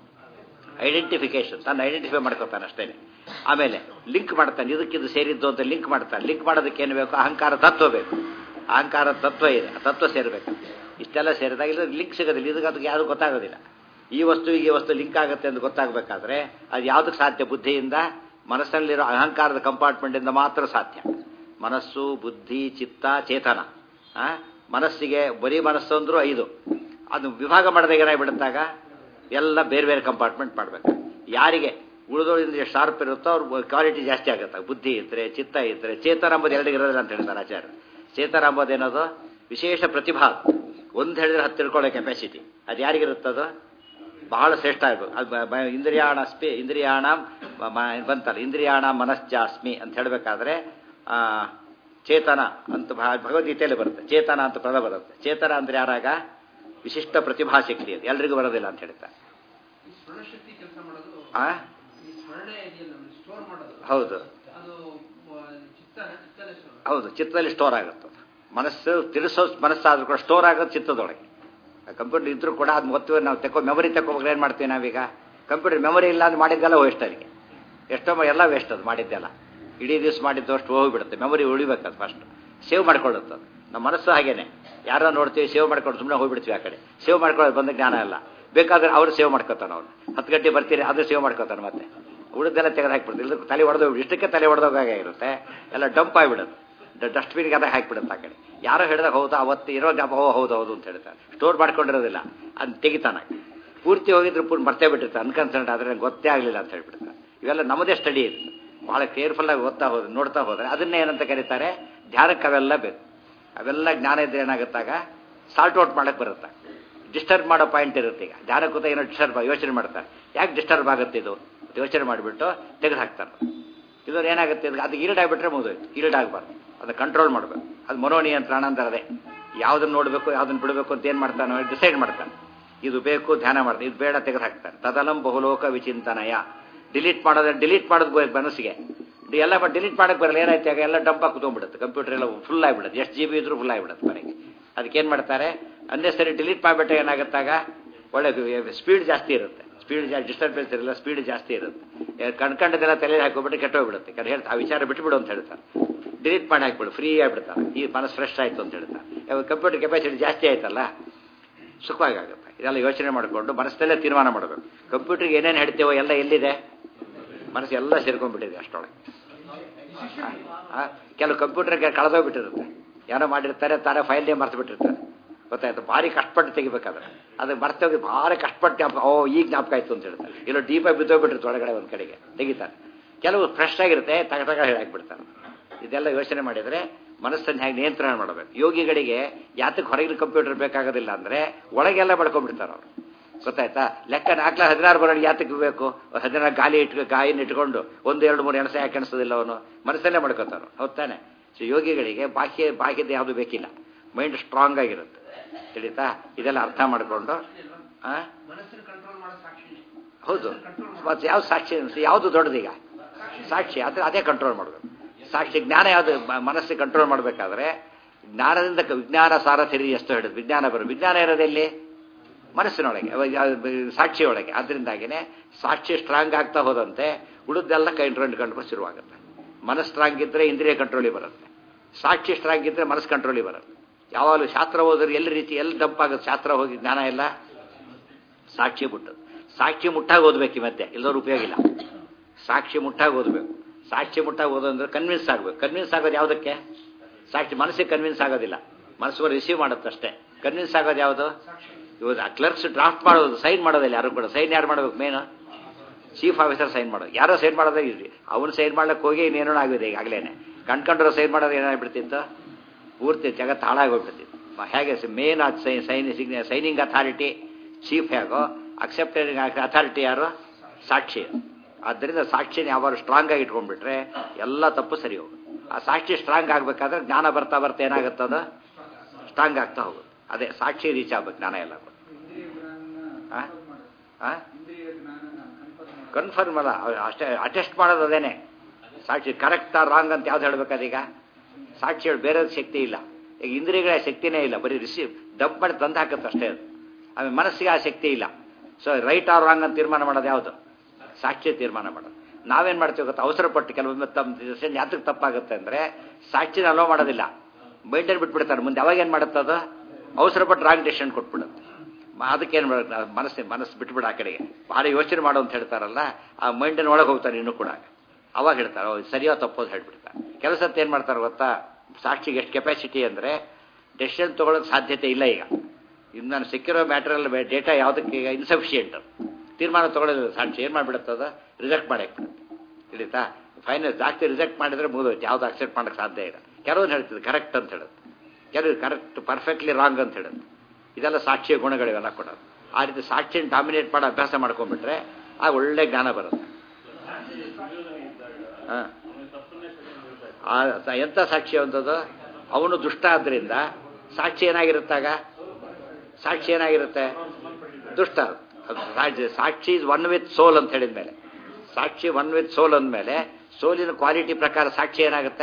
ಐಡೆಂಟಿಫಿಕೇಶನ್ ತಾನು ಐಡೆಂಟಿಫೈ ಮಾಡ್ಕೊತಾನೆ ಅಷ್ಟೇ ಆಮೇಲೆ ಲಿಂಕ್ ಮಾಡ್ತಾನೆ ಇದಕ್ಕಿದು ಸೇರಿದ್ದು ಅಂತ ಲಿಂಕ್ ಮಾಡ್ತಾನೆ ಲಿಂಕ್ ಮಾಡೋದಕ್ಕೆ ಏನು ಬೇಕು ಅಹಂಕಾರ ತತ್ವ ಬೇಕು ಅಹಂಕಾರ ತತ್ವ ಇದೆ ಆ ತತ್ವ ಸೇರಬೇಕು ಇಷ್ಟೆಲ್ಲ ಸೇರಿದಾಗ ಇಲ್ಲ ಲಿಂಕ್ ಸಿಗೋದಿಲ್ಲ ಇದಕ್ಕೆ ಅದಕ್ಕೆ ಯಾವುದು ಗೊತ್ತಾಗೋದಿಲ್ಲ ಈ ವಸ್ತುವಿಗೆ ಈ ವಸ್ತು ಲಿಂಕ್ ಆಗುತ್ತೆ ಅಂತ ಗೊತ್ತಾಗಬೇಕಾದ್ರೆ ಅದು ಯಾವುದಕ್ಕೆ ಸಾಧ್ಯ ಬುದ್ಧಿಯಿಂದ ಮನಸ್ಸಲ್ಲಿರೋ ಅಹಂಕಾರದ ಕಂಪಾರ್ಟ್ಮೆಂಟಿಂದ ಮಾತ್ರ ಸಾಧ್ಯ ಮನಸ್ಸು ಬುದ್ಧಿ ಚಿತ್ತ ಚೇತನ ಆ? ಮನಸ್ಸಿಗೆ ಬರೀ ಮನಸ್ಸು ಅಂದ್ರೂ ಐದು ಅದು ವಿಭಾಗ ಮಾಡಿದಾಗ ಏನಾಗ್ಬಿಡುತ್ತಾಗ ಎಲ್ಲ ಬೇರೆ ಬೇರೆ ಕಂಪಾರ್ಟ್ಮೆಂಟ್ ಮಾಡಬೇಕು ಯಾರಿಗೆ ಉಳಿದೋದ್ರಿಂದ ಎಷ್ಟು ಶಾರ್ಪ್ ಇರುತ್ತೋ ಅವ್ರ ಕ್ವಾಲಿಟಿ ಜಾಸ್ತಿ ಆಗುತ್ತೆ ಬುದ್ಧಿ ಇದ್ರೆ ಚಿತ್ತ ಇದ್ರೆ ಚೇತನ ಅಂಬೋದು ಎರಡಿಗೆ ಇರೋದಿಲ್ಲ ಅಂತ ಹೇಳ್ತಾರೆ ಆಚಾರ್ಯ ಚೇತನ ಅಂಬೋದು ಏನದು ವಿಶೇಷ ಪ್ರತಿಭಾ ಒಂದು ಹೇಳಿದ್ರೆ ಹತ್ತು ತಿಳ್ಕೊಳ್ಳೋ ಕೆಪಾಸಿಟಿ ಅದು ಯಾರಿಗಿರುತ್ತದು ಬಹಳ ಶ್ರೇಷ್ಠ ಆಗಬೇಕು ಅದು ಬ- ಬ- ಇಂದ್ರಿಯಾಣ ಸ್ಪಿ ಇಂದ್ರಿಯಾಣ ಮ- ಮ- ಬಂತಲ್ಲ ಇಂದ್ರಿಯಾಣ ಮನಶ್ಚಾಸ್ಮಿ ಅಂತ ಹೇಳಬೇಕಾದ್ರೆ ಚೇತನ ಅಂತ ಭಾ- ಭಗವದ್ಗೀತೆಯಲ್ಲಿ ಬರುತ್ತೆ ಚೇತನ ಅಂತ ಪದ ಬರುತ್ತೆ ಚೇತನ ಅಂದ್ರೆ ಯಾರಾಗ ವಿಶಿಷ್ಟ ಪ್ರತಿಭಾಶಕ್ತಿ ಅದು ಎಲ್ರಿಗೂ ಬರೋದಿಲ್ಲ ಅಂತ ಹೇಳ್ತಾರೆ ಈ ಸ್ಮರಣಶಕ್ತಿ ಕೆಲಸ ಮಾಡೋದು ಆ ಈ ಸ್ಮರಣೆ ಇದೆಯಲ್ಲ ಸ್ಟೋರ್ ಮಾಡೋದು ಹೌದು ಅದು ಆ, ಚಿತ್ತನ ಚಿತ್ತನೇ ಸ್ಟೋರ್ ಹೌದು ಚಿತ್ತದಲ್ಲಿ ಸ್ಟೋರ್ ಆಗುತ್ತೆ ಅದು. ಮನಸ್ಸು ತಿಳಿಸೋ ಮನಸ್ಸಾದ್ರೂ ಕೂಡ ಸ್ಟೋರ್ ಆಗೋದು ಚಿತ್ತದೊಳಗೆ ಕಂಪ್ಯೂಟರ್ ಇದ್ರೂ ಕೂಡ ಅದು ಗೊತ್ತು ನಾವು ತೆಕ್ಕೋ ಮೆಮೊರಿ ತಗೋಬೇಕು ಏನು ಮಾಡ್ತೀವಿ ನಾವೀಗ ಕಂಪ್ಯೂಟರ್ ಮೆಮೊರಿ ಇಲ್ಲ ಅಂತ ಮಾಡಿದ್ದೆಲ್ಲ ವೇಸ್ಟ್ ಅಲ್ಲಿಗೆ ಎಷ್ಟೋ ಮ- ಎಲ್ಲ ವೇಸ್ಟ್ ಅದು ಮಾಡಿದ್ದೆಲ್ಲ ಇಡೀ ದಿವಸ ಮಾಡಿದ್ದು ಅಷ್ಟು ಹೋಗ್ಬಿಡುತ್ತೆ ಮೆಮೊರಿ ಉಳಿಬೇಕದು ಫಸ್ಟ್ ಸೇವ್ ಮಾಡ್ಕೊಳ್ಳುತ್ತೆ ಅದು ನಮ್ಮ ಮನಸ್ಸು ಹಾಗೇನೆ ಯಾರೋ ನೋಡ್ತೀವಿ ಸೇವ್ ಮಾಡ್ಕೊಂಡು ಸುಮ್ಮನೆ ಹೋಗ್ಬಿಡ್ತೀವಿ ಆ ಕಡೆ ಸೇವ್ ಮಾಡ್ಕೊಳ್ಳೋದು ಬಂದ ಜ್ಞಾನ ಇಲ್ಲ ಬೇಕಾದ್ರೆ ಅವ್ರು ಸೇವ್ ಮಾಡ್ಕೋತಾನೆ ಅವ್ನು ಹತ್ತು ಗಂಟೆ ಬರ್ತೀರಿ ಅದು ಸೇವ್ ಮಾಡ್ಕೋತಾನೆ ಮತ್ತೆ ಉಳಿದೆಲ್ಲ ತೆಗೆದು ಹಾಕ್ಬಿಡ್ತೀವಿ ಇಲ್ಲ ತಲೆ ಹೊಡೆದೋಗಿ ಇಷ್ಟಕ್ಕೆ ತಲೆ ಹೊಡೆದೋಗಾಗ ಇರುತ್ತೆ ಎಲ್ಲ ಡಂಪ್ ಆಗಿಬಿಡುತ್ತೆ ಡಸ್ಟ್ಬಿನ್ಗೆ ಅದಾಗ ಹಾಕ್ಬಿಡುತ್ತೆ ಆ ಕಡೆ ಯಾರೋ ಹೇಳಿದಾಗ ಹೌದಾ ಅವತ್ತು ಇರೋ ಜ್ಞಾಪ ಓ ಹೌದು ಹೌದು ಅಂತ ಹೇಳ್ತಾರೆ ಸ್ಟೋರ್ ಮಾಡ್ಕೊಂಡಿರೋದಿಲ್ಲ ಅದು ತೆಗಿತಾನೆ ಪೂರ್ತಿ ಹೋಗಿದ್ರು ಪೂರ್ತಿ ಮರ್ತೇ ಬಿಟ್ಟಿರ್ತಾರೆ ಅನ್ಕನ್ಸರ್ಟ್ ಆದರೆ ನಂಗೆ ಗೊತ್ತೇ ಆಗಲಿಲ್ಲ ಅಂತ ಹೇಳ್ಬಿಡ್ತಾರೆ ಇವೆಲ್ಲ ನಮ್ಮದೇ ಸ್ಟಡಿ ಇದು ಭಾಳ ಕೇರ್ಫುಲ್ಲಾಗಿ ಓದ್ತಾ ಹೋದ್ರೆ ನೋಡ್ತಾ ಹೋದ್ರೆ ಅದನ್ನೇ ಏನಂತ ಕರೀತಾರೆ ಧ್ಯಾನಕ್ಕೆ ಅವೆಲ್ಲ ಬೇಕು ಅವೆಲ್ಲ ಜ್ಞಾನ ಇದ್ರೆ ಏನಾಗುತ್ತಾಗ ಸಾಲ್ಟ್ ಔಟ್ ಮಾಡಕ್ಕೆ ಬರುತ್ತೆ ಡಿಸ್ಟರ್ಬ್ ಮಾಡೋ ಪಾಯಿಂಟ್ ಇರುತ್ತೆ ಈಗ ಧ್ಯಾನ ಕೂತ ಏನೋ ಡಿಸ್ಟರ್ಬ್ ಯೋಚನೆ ಮಾಡ್ತಾರೆ ಯಾಕೆ ಡಿಸ್ಟರ್ಬ್ ಆಗುತ್ತೆ ಇದು ಅಂತ ಯೋಚನೆ ಮಾಡಿಬಿಟ್ಟು ತೆಗೆದು ಹಾಕ್ತಾರೆ ಇದು ಏನಾಗುತ್ತೆ ಇದು ಅದು ಈಲ್ಡ್ ಆಗಿಬಿಟ್ರೆ ಮುಗಿದೋಯ್ತು ಈಲ್ಡ್ ಆಗಬಾರ್ದು ಅದನ್ನ ಕಂಟ್ರೋಲ್ ಮಾಡಬೇಕು ಅದು ಮನೋನಿಯಂತ್ರಣ ಅಂತ ಅದೇ ಯಾವುದನ್ನು ನೋಡಬೇಕು ಯಾವುದನ್ನು ಬಿಡಬೇಕು ಅಂತ ಏನು ಮಾಡ್ತಾನೆ ಡಿಸೈಡ್ ಮಾಡ್ತಾನೆ ಇದು ಬೇಕು ಧ್ಯಾನ ಮಾಡ್ತಾನೆ ಇದು ಬೇಡ ತೆಗೆದು ಹಾಕ್ತಾನೆ ತದಲಂ ಬಹುಲೋಕ ವಿಚಿಂತನಯ ಡಿಲೀಟ್ ಮಾಡೋದ್ರೆ ಡಿಲೀಟ್ ಮಾಡೋದು ಬೇಕು ಮನಸ್ಸಿಗೆ ಇದು ಎಲ್ಲ ಡಿಲೀಟ್ ಮಾಡಕ್ಕೆ ಬರಲ್ಲ ಏನಾಯ್ತು ಆಗ ಎಲ್ಲ ಡಂಪ್ ಕುತ್ಕೊಂಡ್ಬಿಡುತ್ತೆ ಕಂಪ್ಯೂಟರ್ ಎಲ್ಲ ಫುಲ್ ಆಗಿಬಿಡುತ್ತೆ ಎಷ್ಟು ಜಿ ಬಿ ಇದ್ರೂ ಫುಲ್ ಆಗಿಬಿಡುತ್ತೆ ಮನೆಗೆ ಅದಕ್ಕೇನು ಮಾಡ್ತಾರೆ ಅಂದೇ ಸರಿ ಡಿಲೀಟ್ ಮಾಡಿಬಿಟ್ರೆ ಏನಾಗುತ್ತಾಗ ಒಳ್ಳೆ ಸ್ಪೀಡ್ ಜಾಸ್ತಿ ಇರುತ್ತೆ ಸ್ಪೀಡ್ ಜಾಸ್ತಿ ಡಿಸ್ಟರ್ಬೆನ್ಸ್ ಇರಲ್ಲ ಸ್ಪೀಡ್ ಜಾಸ್ತಿ ಇರುತ್ತೆ ಕಣ್ಕಂಡದೆಲ್ಲ ತಲೆ ಹಾಕೋಬಿಟ್ಟು ಕೆಟ್ಟೋಗ್ಬಿಡುತ್ತೆ ಯಾಕಂದ್ರೆ ಹೇಳ್ತಾ ಆ ವಿಚಾರ ಬಿಟ್ಬಿಡು ಅಂತ ಹೇಳ್ತಾರೆ ಡಿಲೀಟ್ ಮಾಡಿ ಹಾಕ್ಬಿಡು ಫ್ರೀ ಆಗಿಬಿಡ್ತಾರೆ ಈ ಮನಸ್ಸು ಫ್ರೆಶ್ ಆಯಿತು ಅಂತ ಹೇಳ್ತಾರೆ ಕಂಪ್ಯೂಟರ್ ಕೆಪಾಸಿಟಿ ಜಾಸ್ತಿ ಆಯ್ತಲ್ಲ ಸುಖವಾಗಿ ಆಗುತ್ತೆ ಇದೆಲ್ಲ ಯೋಚನೆ ಮಾಡಿಕೊಂಡು ಮನಸ್ಸಲ್ಲೇ ತೀರ್ಮಾನ ಮಾಡಬೇಕು ಕಂಪ್ಯೂಟರ್ಗೆ ಏನೇನು ಹೇಳ್ತೇವೋ ಎಲ್ಲ ಎಲ್ಲಿದೆ ಮನಸ್ಸು ಎಲ್ಲ ಸೇರ್ಕೊಂಡ್ಬಿಟ್ಟಿದೆ ಅಷ್ಟೊಳಗೆ ಆ, ಕೆಲವು ಕಂಪ್ಯೂಟರ್ಗೆ ಕಳೆದೋಗ್ಬಿಟ್ಟಿರುತ್ತೆ ಏನೋ ಮಾಡಿರ್ತಾರೆ ತಾನೇ ಫೈಲ್ನೇ ಮರ್ತು ಬಿಟ್ಟಿರ್ತಾರೆ ಗೊತ್ತಾಯ್ತು ಭಾರಿ ಕಷ್ಟಪಟ್ಟು ತೆಗಿಬೇಕಾದ್ರೆ ಅದು ಮರ್ತೋಗಿ ಭಾರಿ ಕಷ್ಟಪಟ್ಟು ಜ್ಞಾಪಕ ಓ ಈಗ ಜ್ಞಾಪಕ ಆಯ್ತು ಅಂತ ಹೇಳ್ತಾರೆ ಇಲ್ಲ ಡೀಪಾಗಿ ಬಿದ್ದೋಗ್ಬಿಟ್ಟಿರುತ್ತೆ ಒಳಗಡೆ ಒಂದು ಕಡೆಗೆ ತೆಗಿತಾರೆ ಕೆಲವು ಫ್ರೆಶ್ ಆಗಿರುತ್ತೆ ತಗ ತಗ ಹೇಳಾಕ್ಬಿಡ್ತಾರೆ ಇದೆಲ್ಲ ಯೋಚನೆ ಮಾಡಿದರೆ ಮನಸ್ಸನ್ನು ಹೇಗೆ ನಿಯಂತ್ರಣ ಮಾಡಬೇಕು ಯೋಗಿಗಳಿಗೆ ಯಾತಕ್ಕೆ ಹೊರಗಿನ ಕಂಪ್ಯೂಟರ್ ಬೇಕಾಗೋದಿಲ್ಲ ಅಂದರೆ ಒಳಗೆಲ್ಲ ಬಳ್ಕೊಂಡ್ಬಿಡ್ತಾರೆ ಅವರು ಗೊತ್ತಾಯ್ತಾ ಲೆಕ್ಕ ನಾಲ್ಕು ಹದಿನಾರು ಬರೋಣ ಯಾತಕ್ಕೆ ಬೇಕು ಹದಿನಾರು ಗಾಲಿ ಇಟ್ಕೊ ಗಾಯಿನ ಇಟ್ಕೊಂಡು ಒಂದು ಎರಡು ಮೂರು ಎಣಸೆ ಯಾಕೆ ಅನಿಸೋದಿಲ್ಲ ಅವನು ಮನಸ್ಸಲ್ಲೇ ಮಾಡ್ಕೋತಾನೆ ಹೌದಾನೆ ಸೊ ಯೋಗಿಗಳಿಗೆ ಬಾಹ್ಯ ಬಾಹ್ಯದ ಯಾವುದು ಬೇಕಿಲ್ಲ ಮೈಂಡ್ ಸ್ಟ್ರಾಂಗ್ ಆಗಿರುತ್ತೆ ತಿಳಿತಾ ಇದೆಲ್ಲ ಅರ್ಥ ಮಾಡಿಕೊಂಡು ಆ ಮನಸ್ಸನ್ನು ಕಂಟ್ರೋಲ್ ಮಾಡೋ ಸಾಕ್ಷಿನೇ ಹೌದು ಮತ್ತು ಯಾವ ಸಾಕ್ಷಿ ಯಾವುದು ದೊಡ್ಡದೀಗ ಸಾಕ್ಷಿ ಅದು ಅದೇ ಕಂಟ್ರೋಲ್ ಮಾಡಬೇಕು ಸಾಕ್ಷಿ ಜ್ಞಾನ ಯಾವುದು ಮ- ಮನಸ್ಸಿಗೆ ಕಂಟ್ರೋಲ್ ಮಾಡಬೇಕಾದ್ರೆ ಜ್ಞಾನದಿಂದ ಕ- ವಿಜ್ಞಾನ ಸಾರಥಿರಿ ಎಷ್ಟು ಹೇಳಿದ್ರು ವಿಜ್ಞಾನ ಬರೋ ವಿಜ್ಞಾನ ಇರೋದೆಲ್ಲಿ ಮನಸ್ಸಿನೊಳಗೆ ಅವ- ಯಾವ- ಸಾಕ್ಷಿಯೊಳಗೆ ಅದರಿಂದಾಗಿನೇ ಸಾಕ್ಷಿ ಸ್ಟ್ರಾಂಗ್ ಆಗ್ತಾ ಹೋದಂತೆ ಉಳಿದೆಲ್ಲ ಕಂಟ್ರೋಲ್ ಕಂಟ್ರೋಲ್ ಶುರುವಾಗುತ್ತೆ ಮನಸ್ಸು ಸ್ಟ್ರಾಂಗ್ ಇದ್ದರೆ ಇಂದ್ರಿಯ ಕಂಟ್ರೋಲಿಗೆ ಬರುತ್ತೆ ಸಾಕ್ಷಿ ಸ್ಟ್ರಾಂಗ್ ಇದ್ದರೆ ಮನಸ್ಸು ಕಂಟ್ರೋಲಿಗೆ ಬರುತ್ತೆ ಯಾವಾಗಲೂ ಶಾಸ್ತ್ರ ಹೋದ್ರೆ ಎಲ್ಲಿ ರೀತಿ ಎಲ್ಲಿ ಆಗುತ್ತೆ ಶಾಸ್ತ್ರ ಹೋಗಿ ಜ್ಞಾನ ಎಲ್ಲ ಸಾಕ್ಷಿ ಮುಟ್ಟದು ಸಾಕ್ಷಿ ಮುಟ್ಟಾಗಿ ಓದಬೇಕು ಈ ಮಧ್ಯೆ ಇಲ್ಲದವ್ರು ಉಪಯೋಗ ಇಲ್ಲ ಸಾಕ್ಷಿ ಮುಟ್ಟಾಗಿ ಓದಬೇಕು ಸಾಕ್ಷಿ ಮುಟ್ಟಾಗಿ ಓದೋದಂದ್ರೆ ಕನ್ವಿನ್ಸ್ ಆಗಬೇಕು ಕನ್ವಿನ್ಸ್ ಆಗೋದು ಯಾವುದಕ್ಕೆ ಸಾಕ್ಷಿ ಮನಸ್ಸಿಗೆ ಕನ್ವಿನ್ಸ್ ಆಗೋದಿಲ್ಲ ಮನಸ್ಸು ರಿಸೀವ್ ಮಾಡುತ್ತಷ್ಟೇ ಕನ್ವಿನ್ಸ್ ಆಗೋದು ಯಾವುದು ಇವಾಗ ಕ್ಲರ್ಕ್ಸ್ ಡ್ರಾಫ್ಟ್ ಮಾಡೋದು ಸೈನ್ ಮಾಡೋದಿಲ್ಲ ಯಾರು ಕೂಡ ಸೈನ್ ಯಾರು ಮಾಡಬೇಕು ಮೇನು ಚೀಫ್ ಆಫೀಸರ್ ಸೈನ್ ಮಾಡೋದು ಯಾರೋ ಸೈನ್ ಮಾಡೋದೇ ಇರಲಿ ಅವನು ಸೈನ್ ಮಾಡ್ಲಿಕ್ಕೆ ಹೋಗಿ ಇನ್ನೇನೋ ಆಗಿದೆ ಈಗಾಗಲೇ ಕಣ್ಕೊಂಡ್ರೆ ಸೈನ್ ಮಾಡೋದು ಏನಾಗ್ಬಿಡ್ತಿತ್ತು ಪೂರ್ತಿ ಜಗತ್ತು ಹಾಳಾಗೋಗ್ಬಿಡ್ತಿತ್ತು ಮ- ಹೇಗೆ main sign sign signing authority chief ಹೇಗೋ ಅಕ್ಸೆಪ್ಟೆಡ್ ಅಥಾರಿಟಿ ಯಾರು ಸಾಕ್ಷಿ ಆದ್ದರಿಂದ ಸಾಕ್ಷಿನ ಯಾವಾಗ ಸ್ಟ್ರಾಂಗ್ ಆಗಿ ಇಟ್ಕೊಂಡ್ಬಿಟ್ರೆ ಎಲ್ಲ ತಪ್ಪು ಸರಿ ಹೋಗುತ್ತೆ ಆ ಸಾಕ್ಷಿ ಸ್ಟ್ರಾಂಗ್ ಆಗಬೇಕಾದ್ರೆ ಜ್ಞಾನ ಬರ್ತಾ ಬರ್ತಾ ಏನಾಗುತ್ತದ ಸ್ಟ್ರಾಂಗ್ ಆಗ್ತಾ ಹೋಗುತ್ತೆ ಅದೇ ಸಾಕ್ಷಿ ರೀಚ್ ಆಗ್ಬೇಕು ಜ್ಞಾನ ಎಲ್ಲ ಕೂಡ ಆ? ಆ? ಕನ್ಫರ್ಮ್ ಅಲ್ಲ ಅವ್ರು ಅಷ್ಟೇ ಅಟೆಸ್ಟ್ ಮಾಡೋದು ಅದೇನೆ ಸಾಕ್ಷಿ ಕರೆಕ್ಟಾ ರಾಂಗ್ ಅಂತ ಯಾವ್ದು ಹೇಳ್ಬೇಕದೀಗ ಸಾಕ್ಷಿ ಹೇಳಿ ಬೇರೆ ಶಕ್ತಿ ಇಲ್ಲ ಈಗ ಇಂದ್ರಿಯಗಳ ಶಕ್ತಿನೇ ಇಲ್ಲ ಬರೀ ರಿಸೀವ್ ಡಂಪ್ ಮಾಡಿ ತಂದು ಹಾಕುತ್ತೆ ಅಷ್ಟೇ ಅದು ಆಮೇಲೆ ಮನಸ್ಸಿಗೆ ಆ ಶಕ್ತಿ ಇಲ್ಲ ಸೊ ರೈಟ್ ಆರ್ ರಾಂಗ್ ಅಂತ ತೀರ್ಮಾನ ಮಾಡೋದು ಯಾವುದು ಸಾಕ್ಷಿ ತೀರ್ಮಾನ ಮಾಡೋದು ನಾವೇನು ಮಾಡ್ತೀವಿ ಗೊತ್ತಾ ಅವಸರ ಪಟ್ಟು ಕೆಲವೊಮ್ಮೆ ತಮ್ಮ ಡಿಸಿಷನ್ ಯಾತಕ್ಕೆ ತಪ್ಪಾಗುತ್ತೆ ಅಂದರೆ ಸಾಕ್ಷಿನ ಅಲೋ ಮಾಡೋದಿಲ್ಲ ಮೈಂಡಲ್ಲಿ ಬಿಟ್ಬಿಡ್ತಾರೆ ಮುಂದೆ ಯಾವಾಗ ಏನು ಮಾಡುತ್ತೆ ಅದು ಅವಸರ ಪಟ್ಟು ರಾಂಗ್ ಡಿಸಿಷನ್ ಕೊಟ್ಬಿಡುತ್ತೆ ಮ- ಅದಕ್ಕೇನು ಮಾಡಬೇಕು ನಾವು ಮನಸ್ಸು ಮನಸ್ಸು ಬಿಟ್ಬಿಡ ಆ ಕಡೆಗೆ ಭಾರಿ ಯೋಚನೆ ಮಾಡು ಅಂತ ಹೇಳ್ತಾರಲ್ಲ ಆ ಮೈಂಡಿನ ಒಳಗೆ ಹೋಗ್ತಾರೆ ಇನ್ನೂ ಕೂಡ ಅವಾಗ ಹೇಳ್ತಾರೆ "ಓ, ಇದು ಸರಿಯೋ ತಪ್ಪೋ ಅಂತ ಹೇಳ್ಬಿಡ್ತಾರೆ ಕೆಲಸ ಏನು ಮಾಡ್ತಾರೆ ಗೊತ್ತಾ ಸಾಕ್ಷಿಗೆ ಎಷ್ಟು ಕೆಪಾಸಿಟಿ ಅಂದರೆ ಡೆಸಿಷನ್ ತೊಗೊಳಕ್ಕೆ ಸಾಧ್ಯತೆ ಇಲ್ಲ ಈಗ ಇನ್ನು ನಾನು ಸಿಕ್ಕಿರೋ ಮ್ಯಾಟ್ರಲ್ ಡೇಟಾ ಯಾವುದಕ್ಕೆ ಈಗ ಇನ್ಸಫಿಷಿಯೆಂಟ್ ತೀರ್ಮಾನ ತೊಗೊಳ್ಳೋದಿಲ್ಲ ಸಾಕ್ಷಿ ಏನು ಮಾಡಿಬಿಡುತ್ತದ ರಿಜೆಕ್ಟ್ ಮಾಡಾಕ್ಬಿಡುತ್ತೆ ತಿಳಿತಾ ಫೈನಲ್ ಜಾಸ್ತಿ ರಿಜೆಕ್ಟ್ ಮಾಡಿದ್ರೆ ಮುಗಿದೋಯ್ತು ಯಾವ್ದು ಅಕ್ಸೆಪ್ಟ್ ಮಾಡೋಕ್ಕೆ ಸಾಧ್ಯ ಇಲ್ಲ ಕೆಲವೊಂದು ಹೇಳ್ತಿದ್ದು ಕರೆಕ್ಟ್ ಅಂತ ಹೇಳುತ್ತೆ ಕೆಲವು ಕರೆಕ್ಟ್ ಪರ್ಫೆಕ್ಟ್ಲಿ ರಾಂಗ್ ಅಂತ ಹೇಳುತ್ತೆ ಇದೆಲ್ಲ ಸಾಕ್ಷಿಯ ಗುಣಗಳಿವೆಲ್ಲ ಕೊಡೋದು ಆ ರೀತಿ ಸಾಕ್ಷಿನ ಡಾಮಿನೇಟ್ ಮಾಡೋ ಅಭ್ಯಾಸ ಮಾಡ್ಕೊಂಡ್ಬಿಟ್ರೆ ಆಗ ಒಳ್ಳೆ ಜ್ಞಾನ ಬರುತ್ತೆ ಹಾಂ ಆ ಸ- ಎಂಥ ಸಾಕ್ಷಿ ಅಂತದ್ದು ಅವನು ದುಷ್ಟ ಆದ್ರಿಂದ ಸಾಕ್ಷಿ ಏನಾಗಿರುತ್ತಾಗ ಸಾಕ್ಷಿ ಏನಾಗಿರುತ್ತೆ ದುಷ್ಟ ಅದು ಸಾಕ್ಷಿ- ಸಾಕ್ಷಿ ಇಸ್ ಒನ್ ವಿತ್ ಸೋಲ್ ಅಂತ ಹೇಳಿದ ಮೇಲೆ ಸಾಕ್ಷಿ ಒನ್ ವಿತ್ ಸೋಲ್ ಅಂದಮೇಲೆ ಸೋಲಿನ ಕ್ವಾಲಿಟಿ ಪ್ರಕಾರ ಸಾಕ್ಷಿ ಏನಾಗುತ್ತೆ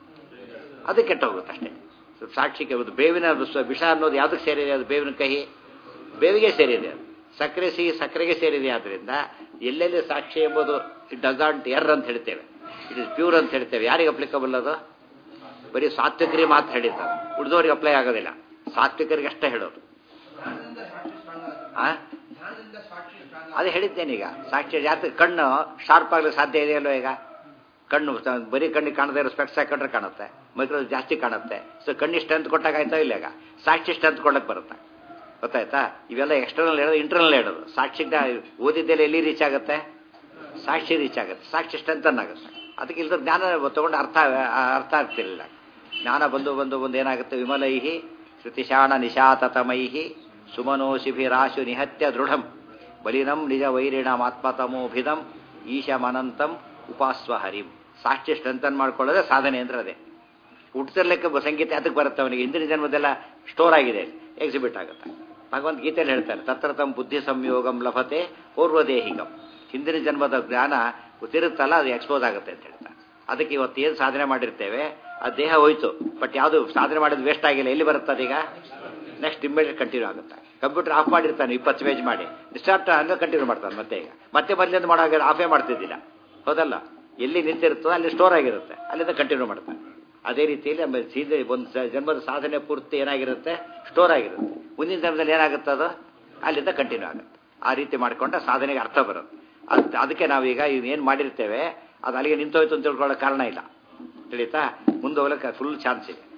ಅದು ಕೆಟ್ಟ ಹೋಗುತ್ತೆ ಅಷ್ಟೇ ಸಾಕ್ಷಿಗೆ ಒಂದು ಬೇವಿನ ಸ- ವಿಷ ಅನ್ನೋದು ಯಾವುದಕ್ಕೆ ಸೇರಿದೆ ಅದು ಬೇವಿನ ಕಹಿ ಬೇವಿಗೆ ಸೇರಿದೆ ಅದು ಸಕ್ಕರೆ ಸಿಹಿ ಸಕ್ಕರೆಗೆ ಸೇರಿದೆ ಆದ್ದರಿಂದ ಎಲ್ಲೆಲ್ಲಿ ಸಾಕ್ಷಿ ಎಂಬುದು ಇಟ್ ಡಸಾಂಟ್ ಎರ್ ಅಂತ ಹೇಳ್ತೇವೆ ಇಟ್ ಇಸ್ ಪ್ಯೂರ್ ಅಂತ ಹೇಳ್ತೇವೆ ಯಾರಿಗೆ ಅಪ್ಲಿಕಬಲ್ ಅದು ಬರೀ ಸಾತ್ವಿಕರಿಗೆ ಮಾತ್ರ ಹೇಳಿದ್ದು ಉಳಿದವ್ರಿಗೆ ಅಪ್ಲೈ ಆಗೋದಿಲ್ಲ ಸಾತ್ವಿಕರಿಗೆ ಅಷ್ಟೇ ಹೇಳೋದು ಧ್ಯಾನದಿಂದ ಸಾಕ್ಷಿ ಸ್ಟ್ರಾಂಗ್ ಆಗುತ್ತೆ ಆ ಧ್ಯಾನದಿಂದ ಸಾಕ್ಷಿ ಸ್ಟ್ರಾಂಗ್ ಅದೇ ಹೇಳಿದ್ದೇನೆ ಈಗ ಸಾಕ್ಷಿ ಜಾತಿ ಕಣ್ಣು ಶಾರ್ಪ್ ಆಗ್ಲಿಕ್ಕೆ ಸಾಧ್ಯ ಇದೆಯಲ್ಲೋ ಈಗ ಕಣ್ಣು ಸ- ಬರೀ ಕಣ್ಣಿಗೆ ಕಾಣದೇ ಇರೋ ಸ್ಪೆಕ್ಸ್ ಹಾಕೊಂಡ್ರೆ ಕಾಣುತ್ತೆ ಮೈಕ್ರೋ ಜಾಸ್ತಿ ಕಾಣುತ್ತೆ ಸೊ ಕಣ್ಣಿಗೆ ಸ್ಟ್ರೆಂತ್ ಕೊಟ್ಟಾಗ ಆಯ್ತಾ ಇಲ್ಲ ಈಗ ಸಾಕ್ಷಿ ಸ್ಟ್ರೆಂತ್ ಕೊಡಕ್ಕೆ ಬರುತ್ತೆ ಗೊತ್ತಾಯ್ತಾ ಇವೆಲ್ಲ ಎಕ್ಸ್ಟರ್ನಲ್ ಹೇಳೋದು ಇಂಟರ್ನಲ್ ಹೇಳೋದು ಸಾಕ್ಷಿಗೆ ಓದಿದ್ದೆಲ್ಲ ಎಲ್ಲಿ ರೀಚ್ ಆಗುತ್ತೆ ಸಾಕ್ಷಿ ರೀಚ್ ಆಗುತ್ತೆ ಸಾಕ್ಷಿ ಸ್ಟ್ರೆಂತ್ ಆಗುತ್ತೆ ಅದಕ್ಕೆ ಇಲ್ಲದ ಜ್ಞಾನ ತಗೊಂಡು ಅರ್ಥ ಅರ್ಥ ಆಗ್ತಿರಲಿಲ್ಲ ಜ್ಞಾನ ಬಂದು ಬಂದು ಬಂದು ಏನಾಗುತ್ತೆ ವಿಮಲೈಹಿ ಶ್ರುತಿಶಾಣ ನಿಶಾತತಮೈಹಿ ಸುಮನೋಶಿಭಿರಾಶು ನಿಹತ್ಯ ದೃಢಂ ಬಲಿನಂ ನಿಜ ವೈರಿಣಮಾತ್ಮತಮೋಭಿದಂ ಈಶಮನಂತಂ ಉಪಾಸ್ವ ಹರಿಂ ಸಾಕ್ಷಿ ಸ್ಟ್ರೆಂಥನ್ ಮಾಡ್ಕೊಳ್ಳೋದೇ ಸಾಧನೆ ಅಂದ್ರೆ ಅದೇ ಹುಟ್ಟಿಸಲಿಕ್ಕೆ ಸಂಗೀತ ಅದಕ್ಕೆ ಬರುತ್ತೆ ಅವನಿಗೆ ಹಿಂದಿನ ಜನ್ಮದೆಲ್ಲ ಸ್ಟೋರ್ ಆಗಿದೆ ಎಕ್ಸಿಬಿಟ್ ಆಗುತ್ತೆ ಭಗವಂತ ಗೀತೆಯಲ್ಲಿ ಹೇಳ್ತಾರೆ ತತ್ರ ತಮ್ಮ ಬುದ್ಧಿ ಸಂಯೋಗಂ ಲಭತೆ ಪೂರ್ವದೇಹಿಗಂ ಹಿಂದಿನ ಜನ್ಮದ ಜ್ಞಾನ ತಿರುತ್ತಲ್ಲ ಅದು ಎಕ್ಸ್ಪೋಸ್ ಆಗುತ್ತೆ ಅಂತ ಹೇಳ್ತಾರೆ ಅದಕ್ಕೆ ಇವತ್ತು ಏನು ಸಾಧನೆ ಮಾಡಿರ್ತೇವೆ ಆ ದೇಹ ಹೋಯ್ತು ಬಟ್ ಯಾವುದು ಸಾಧನೆ ಮಾಡಿದ್ದು ವೇಸ್ಟ್ ಆಗಿಲ್ಲ ಎಲ್ಲಿ ಬರುತ್ತೆ ಅದೀಗ ನೆಕ್ಸ್ಟ್ ಇಮ್ಮಿಡಿಯೇಟ್ ಕಂಟಿನ್ಯೂ ಆಗುತ್ತೆ ಕಂಪ್ಯೂಟರ್ ಆಫ್ ಮಾಡಿರ್ತಾನೆ ಇಪ್ಪತ್ತು ಪೇಜ್ ಮಾಡಿ ಡಿಸ್ಟಾರ್ಟ್ ಹಂಗೆ ಕಂಟಿನ್ಯೂ ಮಾಡ್ತಾನೆ ಮತ್ತೆ ಈಗ ಮತ್ತೆ ಮೊದಲಿಂದ ಮಾಡೋ ಆಫೇ ಮಾಡ್ತಿದ್ದಿಲ್ಲ ಹೌದಲ್ಲ ಎಲ್ಲಿ ನಿಂತಿರುತ್ತೋ ಅಲ್ಲಿ ಸ್ಟೋರ್ ಆಗಿರುತ್ತೆ ಅಲ್ಲಿಂದ ಕಂಟಿನ್ಯೂ ಮಾಡ್ತಾನೆ ಅದೇ ರೀತಿಯಲ್ಲಿ ಆಮೇಲೆ ಸೀದೆ ಒಂದು ಸ- ಜನ್ಮದ ಸಾಧನೆ ಪೂರ್ತಿ ಏನಾಗಿರುತ್ತೆ ಸ್ಟೋರ್ ಆಗಿರುತ್ತೆ ಮುಂದಿನ ಜನ್ಮದಲ್ಲಿ ಏನಾಗುತ್ತೆ ಅದು ಅಲ್ಲಿಂದ ಕಂಟಿನ್ಯೂ ಆಗುತ್ತೆ ಆ ರೀತಿ ಮಾಡಿಕೊಂಡ್ರೆ ಸಾಧನೆಗೆ ಅರ್ಥ ಬರುತ್ತೆ ಅದು ಅದಕ್ಕೆ ನಾವೀಗ ಏನು ಮಾಡಿರ್ತೇವೆ ಅದು ಅಲ್ಲಿಗೆ ನಿಂತೋಯ್ತು ಅಂತ ತಿಳ್ಕೊಳ್ಳೋ ಕಾರಣ ಇಲ್ಲ ತಿಳಿತಾ ಮುಂದೆ ಹೋಗ್ಲಿಕ್ಕೆ ಫುಲ್ ಚಾನ್ಸ್ ಇದೆ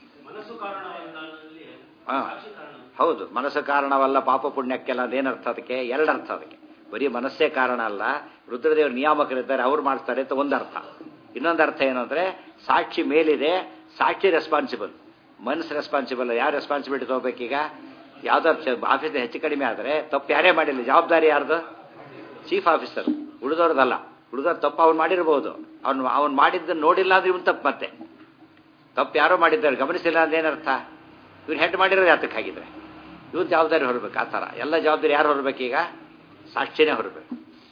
ಹಾ ಹೌದು ಮನಸ್ಸು ಕಾರಣವಲ್ಲ ಪಾಪ ಪುಣ್ಯಕ್ಕೆಲ್ಲ ಅದೇನರ್ಥ ಅದಕ್ಕೆ ಎರಡು ಅರ್ಥ ಅದಕ್ಕೆ ಬರೀ ಮನಸ್ಸೇ ಕಾರಣ ಅಲ್ಲ ರುದ್ರದೇವರು ನಿಯಾಮಕರಿದ್ದಾರೆ ಅವ್ರು ಮಾಡ್ತಾರೆ ಅಂತ ಒಂದು ಅರ್ಥ ಇನ್ನೊಂದು ಅರ್ಥ ಏನು ಅಂದ್ರೆ ಸಾಕ್ಷಿ ಮೇಲಿದೆ ಸಾಕ್ಷಿ ರೆಸ್ಪಾನ್ಸಿಬಲ್ ಮನಸ್ಸು ರೆಸ್ಪಾನ್ಸಿಬಲ್ ಯಾರು ರೆಸ್ಪಾನ್ಸಿಬಿಲಿಟಿ ತಗೋಬೇಕೀಗ ಯಾವ್ದಾದ್ರು ಆಫೀಸ್ ಹೆಚ್ಚು ಕಡಿಮೆ ಆದರೆ ತಪ್ಪು ಯಾರೇ ಮಾಡಿಲ್ಲ ಜವಾಬ್ದಾರಿ ಯಾರ್ದು ಚೀಫ್ ಆಫೀಸರ್ ಉಳಿದವ್ರದಲ್ಲ ಉಳಿದವ್ರು ತಪ್ಪು ಅವ್ನು ಮಾಡಿರ್ಬೋದು ಅವ್ನು ಅವ್ನು ಮಾಡಿದ್ದನ್ನು ನೋಡಿಲ್ಲ ಅಂದ್ರೆ ಇವನು ತಪ್ಪು ಮತ್ತೆ ತಪ್ಪು ಯಾರೋ ಮಾಡಿದ್ದಾರೆ ಗಮನಿಸಿಲ್ಲ ಅಂದ್ರೆ ಏನರ್ಥ ಇವ್ರು ಹೆಡ್ ಮಾಡಿರೋದು ಯಾತಕ್ಕೆ ಹಾಗಿದ್ರೆ ಇವತ್ತು ಜವಾಬ್ದಾರಿ ಹೊರಬೇಕು ಆ ಥರ ಎಲ್ಲ ಜವಾಬ್ದಾರಿ ಯಾರು ಹೊರಬೇಕೀಗ ಸಾಕ್ಷಿನೇ ಹೊರಬೇಕು